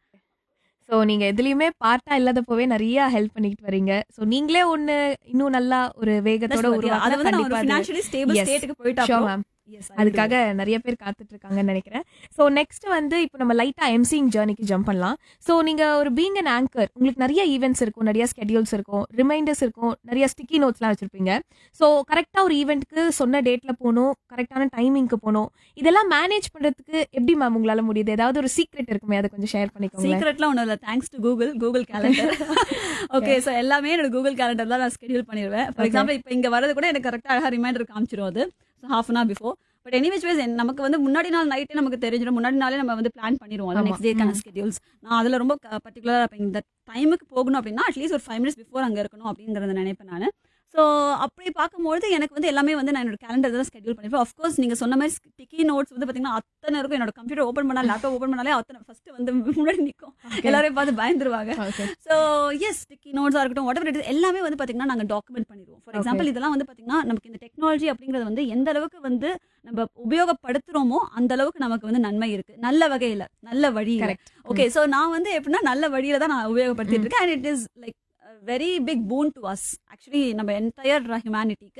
ஸோ நீங்க எதுலயுமே பார்ட்டா இல்லாதப்பவே நிறைய ஹெல்ப் பண்ணிட்டு வரீங்க ஸோ நீங்களே ஒண்ணு இன்னும் நல்லா ஒரு வேகத்தோட அது வந்து நான் ஒரு உருவாக்க ஃபினான்ஷியலி ஸ்டேபிள் Yes. ஸ்டேட்டுக்கு போயிட்டா sure ma'am Yes, I will do அதுக்காக நிறைய பேர் காத்துட்டு இருக்காங்கன்னு நினைக்கிறேன் ஸோ நெக்ஸ்ட் வந்து இப்போ நம்ம லைட்டா எம்சிங் ஜேர்னிக்கு ஜம்ப் பண்ணலாம் ஸோ நீங்க ஒரு பீங் அன் ஆங்கர் உங்களுக்கு நிறைய ஈவெண்ட்ஸ் இருக்கும் நிறைய ஸ்கெடியூல்ஸ் இருக்கும் ரிமைண்டர்ஸ் இருக்கும் நிறைய ஸ்டிக்கி நோட்ஸ்லாம் வச்சிருப்பீங்க ஸோ கரெக்டா ஒரு ஈவெண்ட்க்கு சொன்ன டேட்ல போகணும் கரெக்டான டைமிங்க்கு போகணும் இதெல்லாம் மேனேஜ் பண்றதுக்கு எப்படி மேம் உங்களால முடியுது ஏதாவது ஒரு சீக்ரெட் இருக்குமே அதை கொஞ்சம் ஷேர் பண்ணிக்கோங்க சீக்ரெட்லாம் ஒன்றும் இல்லை thanks to Google Google calendar okay so எல்லாமே என்னோட கூகுள் கேலண்டர் தான் நான் ஸ்கெடியூல் பண்ணிடுவேன் ஃபார் Okay. எக்ஸாம்பிள் இப்போ இங்கே வரது கூட எனக்கு கரெக்டாக அழகாக ரிமைண்டர் காமிச்சிரும் அது so half an hour before but anyways வைஸ் நமக்கு வந்து முன்னாடி நாள் நைட்டே நமக்கு தெரிஞ்சிடும் முன்னாடி நாளே நம்ம வந்து பிளான் பண்ணிடுவோம் அது ஆமா. நெக்ஸ்ட் டேக்கான ஸ்கெடியூல்ஸ் நான் அதில் ரொம்ப பர்டிகுலராக இருப்பேன் இந்த டைமுக்கு போகணும் அப்படின்னா அட்லீஸ்ட் ஒரு ஃபைவ் மினிட்ஸ் பிஃபோர் அங்கே இருக்கணும் அப்படிங்கிறத நினைப்பேன் நான் ஸோ அப்படி பார்க்கும்போது எனக்கு வந்து எல்லாமே வந்து நான் என்னோட கேலண்டர் தான் ஸ்கெடியூல் பண்ணிருப்பேன் அஃப்கோர்ஸ் நீங்கள் சொன்ன மாதிரி டிக்கி நோட்ஸ் வந்து பார்த்தீங்கன்னா அத்தனை இருக்கும் என்னோட கம்ப்யூட்டர் ஓப்பன் பண்ணால் லேப்டாப் ஓப்பன் பண்ணாலே அத்தனை ஃபர்ஸ்ட் வந்து முன்னாடி நிற்கும் எல்லாரையும் பார்த்து பயந்துருவாங்க Okay. ஸோ எஸ் ஸ்டிக்கி நோட்ஸாக இருக்கட்டும் வாட் எவர் எல்லாமே வந்து பார்த்தீங்கன்னா நாங்கள் டாக்குமெண்ட் பண்ணிடுவோம் ஃபார் Okay. எக்ஸாம்பிள் இதெல்லாம் வந்து பார்த்தீங்கன்னா நமக்கு இந்த டெக்னாலஜி அப்படிங்கிறது வந்து எந்த அளவுக்கு வந்து நம்ம உபயோகப்படுத்துறோமோ அந்த அளவுக்கு நமக்கு வந்து நன்மை இருக்கு நல்ல வகையில நல்ல வழியில கரெக்ட் ஓகே ஸோ நான் வந்து எப்படின்னா நல்ல வழியில தான் நான் உபயோகப்படுத்திட்டு இருக்கேன் and it is like very big boon to us actually நம்ம என்டையர் ஹியூமனிட்டிக்கு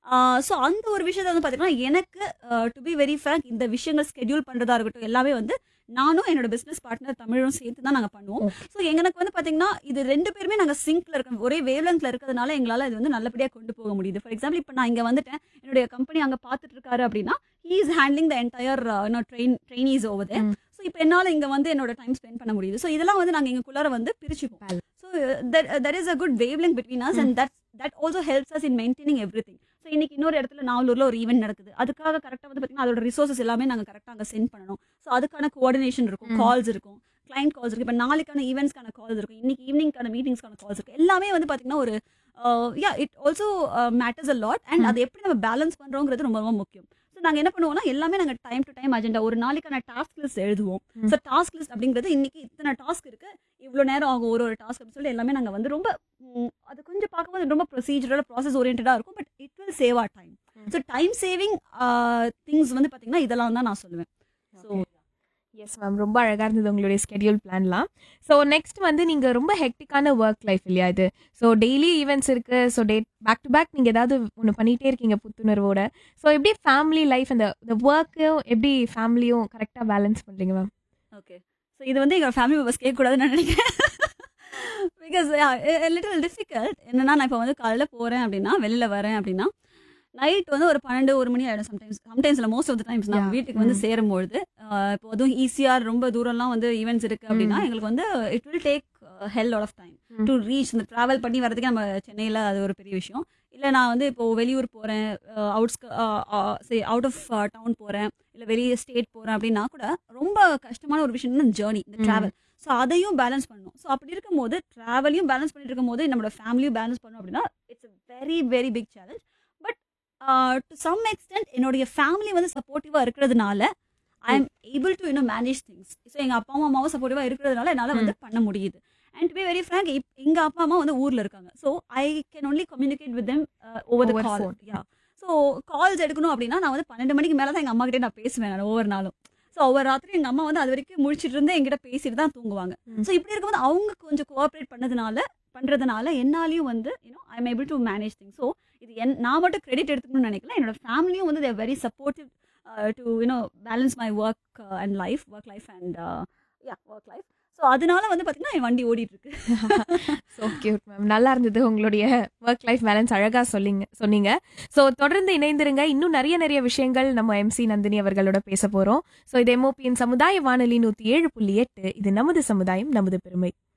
ஸோ அந்த ஒரு விஷயத்தை வந்து பார்த்தீங்கன்னா எனக்கு டு பி வெரி ஃப்ரங்க் இந்த விஷயங்கள் ஸ்கெடியூல் பண்ணுறதா இருக்கட்டும் எல்லாமே வந்து நானும் என்னோட பிஸ்னஸ் பார்ட்னர் தமிழும் சேர்த்து தான் நாங்கள் பண்ணுவோம் ஸோ எங்களுக்கு வந்து பார்த்தீங்கன்னா இது ரெண்டு பேருமே நாங்கள் சிங்க்ல இருக்கோம் ஒரே வேவ்லெங்க்ல இருக்கிறதுனால எங்களால் இது வந்து நல்லபடியாக கொண்டு போக முடியுது ஃபார் எக்ஸாம்பிள் இப்போ நான் இங்கே வந்துட்டேன் என்னுடைய கம்பெனி அங்கே பார்த்துட்டு இருக்காரு அப்படின்னா he is handling the entire train trainees over hmm. So இப்போ என்னால் இங்கே வந்து என்னோட டைம் ஸ்பெண்ட் பண்ண முடியுது ஸோ இதெல்லாம் வந்து நாங்கள் எங்களுக்குள்ளார வந்து பிரிச்சுப்போம் so that is a good wave link between us and that that also helps us in maintaining everything so இன்னைக்கு இன்னொரு இடத்துல நாவலூர்ல ஒரு ஈவெண்ட் நடக்குது அதுக்காக கரெக்டாக வந்து பார்த்தீங்கன்னா அதோட ரிசோர்சஸ் எல்லாமே நாங்கள் கரெக்டாக அங்கே சென்ட் பண்ணணும் ஸோ அதுக்கான கோஆர்டினேஷன் இருக்கும் ம். கால்ஸ் இருக்கும் கிளைண்ட் கால்ஸ் இருக்கு இப்போ நாளைக்கான ஈவெண்ட்ஸ்க்கான கால்ஸ் இருக்கும் இன்னைக்கு ஈவினிங்கான மீட்டிங்ஸ்க்கான கால்ஸ் இருக்கு எல்லாமே வந்து பார்த்தீங்கன்னா ஒரு yeah it also matters a lot and hmm. அதை எப்படி நம்ம பேலன்ஸ் பண்றோங்கிறது ரொம்ப ரொம்ப முக்கியம் ஸோ நாங்கள் என்ன பண்ணுவோம்னா எல்லாமே நாங்கள் டைம் டு டைம் அஜெண்டா ஒரு நாளைக்கான டாஸ்க் லிஸ்ட் எழுதுவோம் ம். ஸோ டாஸ்க் லிஸ்ட் அப்படிங்கிறது இன்னைக்கு இத்தனை டாஸ்க் இருக்கு இவ்வளோ நேரம் ஆகும் ஒரு ஒரு டாஸ்க் அப்படின்னு சொல்லி எல்லாமே நாங்கள் வந்து ரொம்ப ம், அது கொஞ்சம் பார்க்கும்போது ரொம்ப ப்ரொசீஜரல் ப்ராசஸ் ஓரியன்டாக இருக்கும் but it will save our time ம். ஸோ டைம் சேவிங் திங்ஸ் வந்து பார்த்தீங்கன்னா இதெல்லாம் தான் நான் சொல்லுவேன் ஸோ எஸ் மேம் ரொம்ப அழகாக இருந்தது உங்களுடைய ஸ்கெடியூல் பிளான்லாம் ஸோ நெக்ஸ்ட் வந்து நீங்கள் ரொம்ப ஹெக்டிக்கான ஒர்க் லைஃப் இல்லையா இது ஸோ டெய்லி ஈவெண்ட்ஸ் இருக்கு so day back to back நீங்கள் ஏதாவது ஒன்று பண்ணிகிட்டே இருக்கீங்க புத்துணர்வோட ஸோ எப்படி ஃபேமிலி லைஃப் அந்த இந்த ஒர்க்கும் எப்படி ஃபேமிலியும் கரெக்டாக பேலன்ஸ் பண்ணுறீங்க மேம் ஓகே ஸோ இது வந்து எங்கள் ஃபேமிலி மெம்பர்ஸ் கேட்கக்கூடாதுன்னு நான் நினைக்கிறேன் பிகாஸ் லிட்டில் டிஃபிகல்ட் என்னன்னா நான் இப்போ வந்து காலையில் போகிறேன் அப்படின்னா வெளியில் வரேன் அப்படின்னா நைட் வந்து ஒரு பன்னெண்டு ஒரு மணி ஆகிடும் சம்டைம்ஸ் சம்டைம்ஸ் இல்லை மோஸ்ட் ஆஃப் த டைம்ஸ் நான் Yeah. வீட்டுக்கு வந்து Mm. சேரும்பொழுது ஆஹ் இப்போ அதுவும் ஈஸியாக ரொம்ப தூரம்லாம் வந்து ஈவெண்ட்ஸ் இருக்குது அப்படின்னா Mm. எங்களுக்கு வந்து it will take hell lot of time Mm. To reach இந்த ட்ராவல் பண்ணி வரதுக்கு நம்ம சென்னையில் அது ஒரு பெரிய விஷயம் இல்லை நான் வந்து இப்போ வெளியூர் போகிறேன் அவுட்ஸ் சரி அவுட் ஆஃப் டவுன் போகிறேன் இல்லை வெளியே ஸ்டேட் போகிறேன் அப்படின்னா கூட ரொம்ப கஷ்டமான ஒரு விஷயம் ஜேர்னி இந்த Mm. ட்ராவல் ஸோ அதையும் பேலன்ஸ் பண்ணணும் ஸோ அப்படி இருக்கும்போது ட்ராவலையும் பேலன்ஸ் பண்ணிட்டு இருக்கும்போது நம்மளோட ஃபேமிலியும் பேலன்ஸ் பண்ணணும் அப்படின்னா it's very very big challenge but to some extent என்னுடைய ஃபேமிலி வந்து சப்போர்ட்டிவாக இருக்கிறதுனால ஐ எம் ஏபிள் டு இன்னும் மேனேஜ் திங்ஸ் ஸோ எங்கள் அப்பா அம்மாவும் சப்போர்ட்டிவாக இருக்கிறதுனால என்னால் வந்து பண்ண முடியுது and to be very frank எங்கள் அப்பா அம்மா வந்து ஊரில் இருக்காங்க so I can only communicate with them over the Over call phone. Yeah so calls எடுக்கணும் அப்படின்னா நான் வந்து பன்னெண்டு மணிக்கு மேலே தான் எங்கள் அம்மா கிட்டே நான் பேசுவேன் நான் ஒவ்வொரு நாளும் ஸோ ஒவ்வொரு ராத்திரி எங்கள் அம்மா வந்து அது வரைக்கும் முழிச்சிட்டு இருந்து எங்கிட்ட பேசிட்டு தான் தூங்குவாங்க ம். ஸோ இப்படி இருக்கும்போது அவங்க கொஞ்சம் கோஆப்ரேட் பண்ணதுனால பண்றதுனால என்னாலையும் வந்து you know I am able to manage thing so இது என் நான் மட்டும் கிரெடிட் எடுத்துக்கணும்னு நினைக்கல என்னோட ஃபேமிலியும் வந்து they're very supportive to you know balance my work and life work life and yeah work life so அதனால வந்து பார்த்தீங்கன்னா என் வண்டி ஓடிட்டு இருக்கு ஸோ கியூட் மேம் நல்லா இருந்தது உங்களுடைய ஒர்க் லைஃப் பேலன்ஸ் அழகாக சொல்லிங்க சொன்னீங்க ஸோ தொடர்ந்து இணைந்திருங்க இன்னும் நிறைய நிறைய விஷயங்கள் நம்ம எம்சி நந்தினி அவர்களோட பேச போகிறோம் ஸோ இது எம்ஓபியின் சமுதாய வானொலி நூற்றி ஏழு புள்ளி எட்டு இது நமது சமுதாயம் நமது பெருமை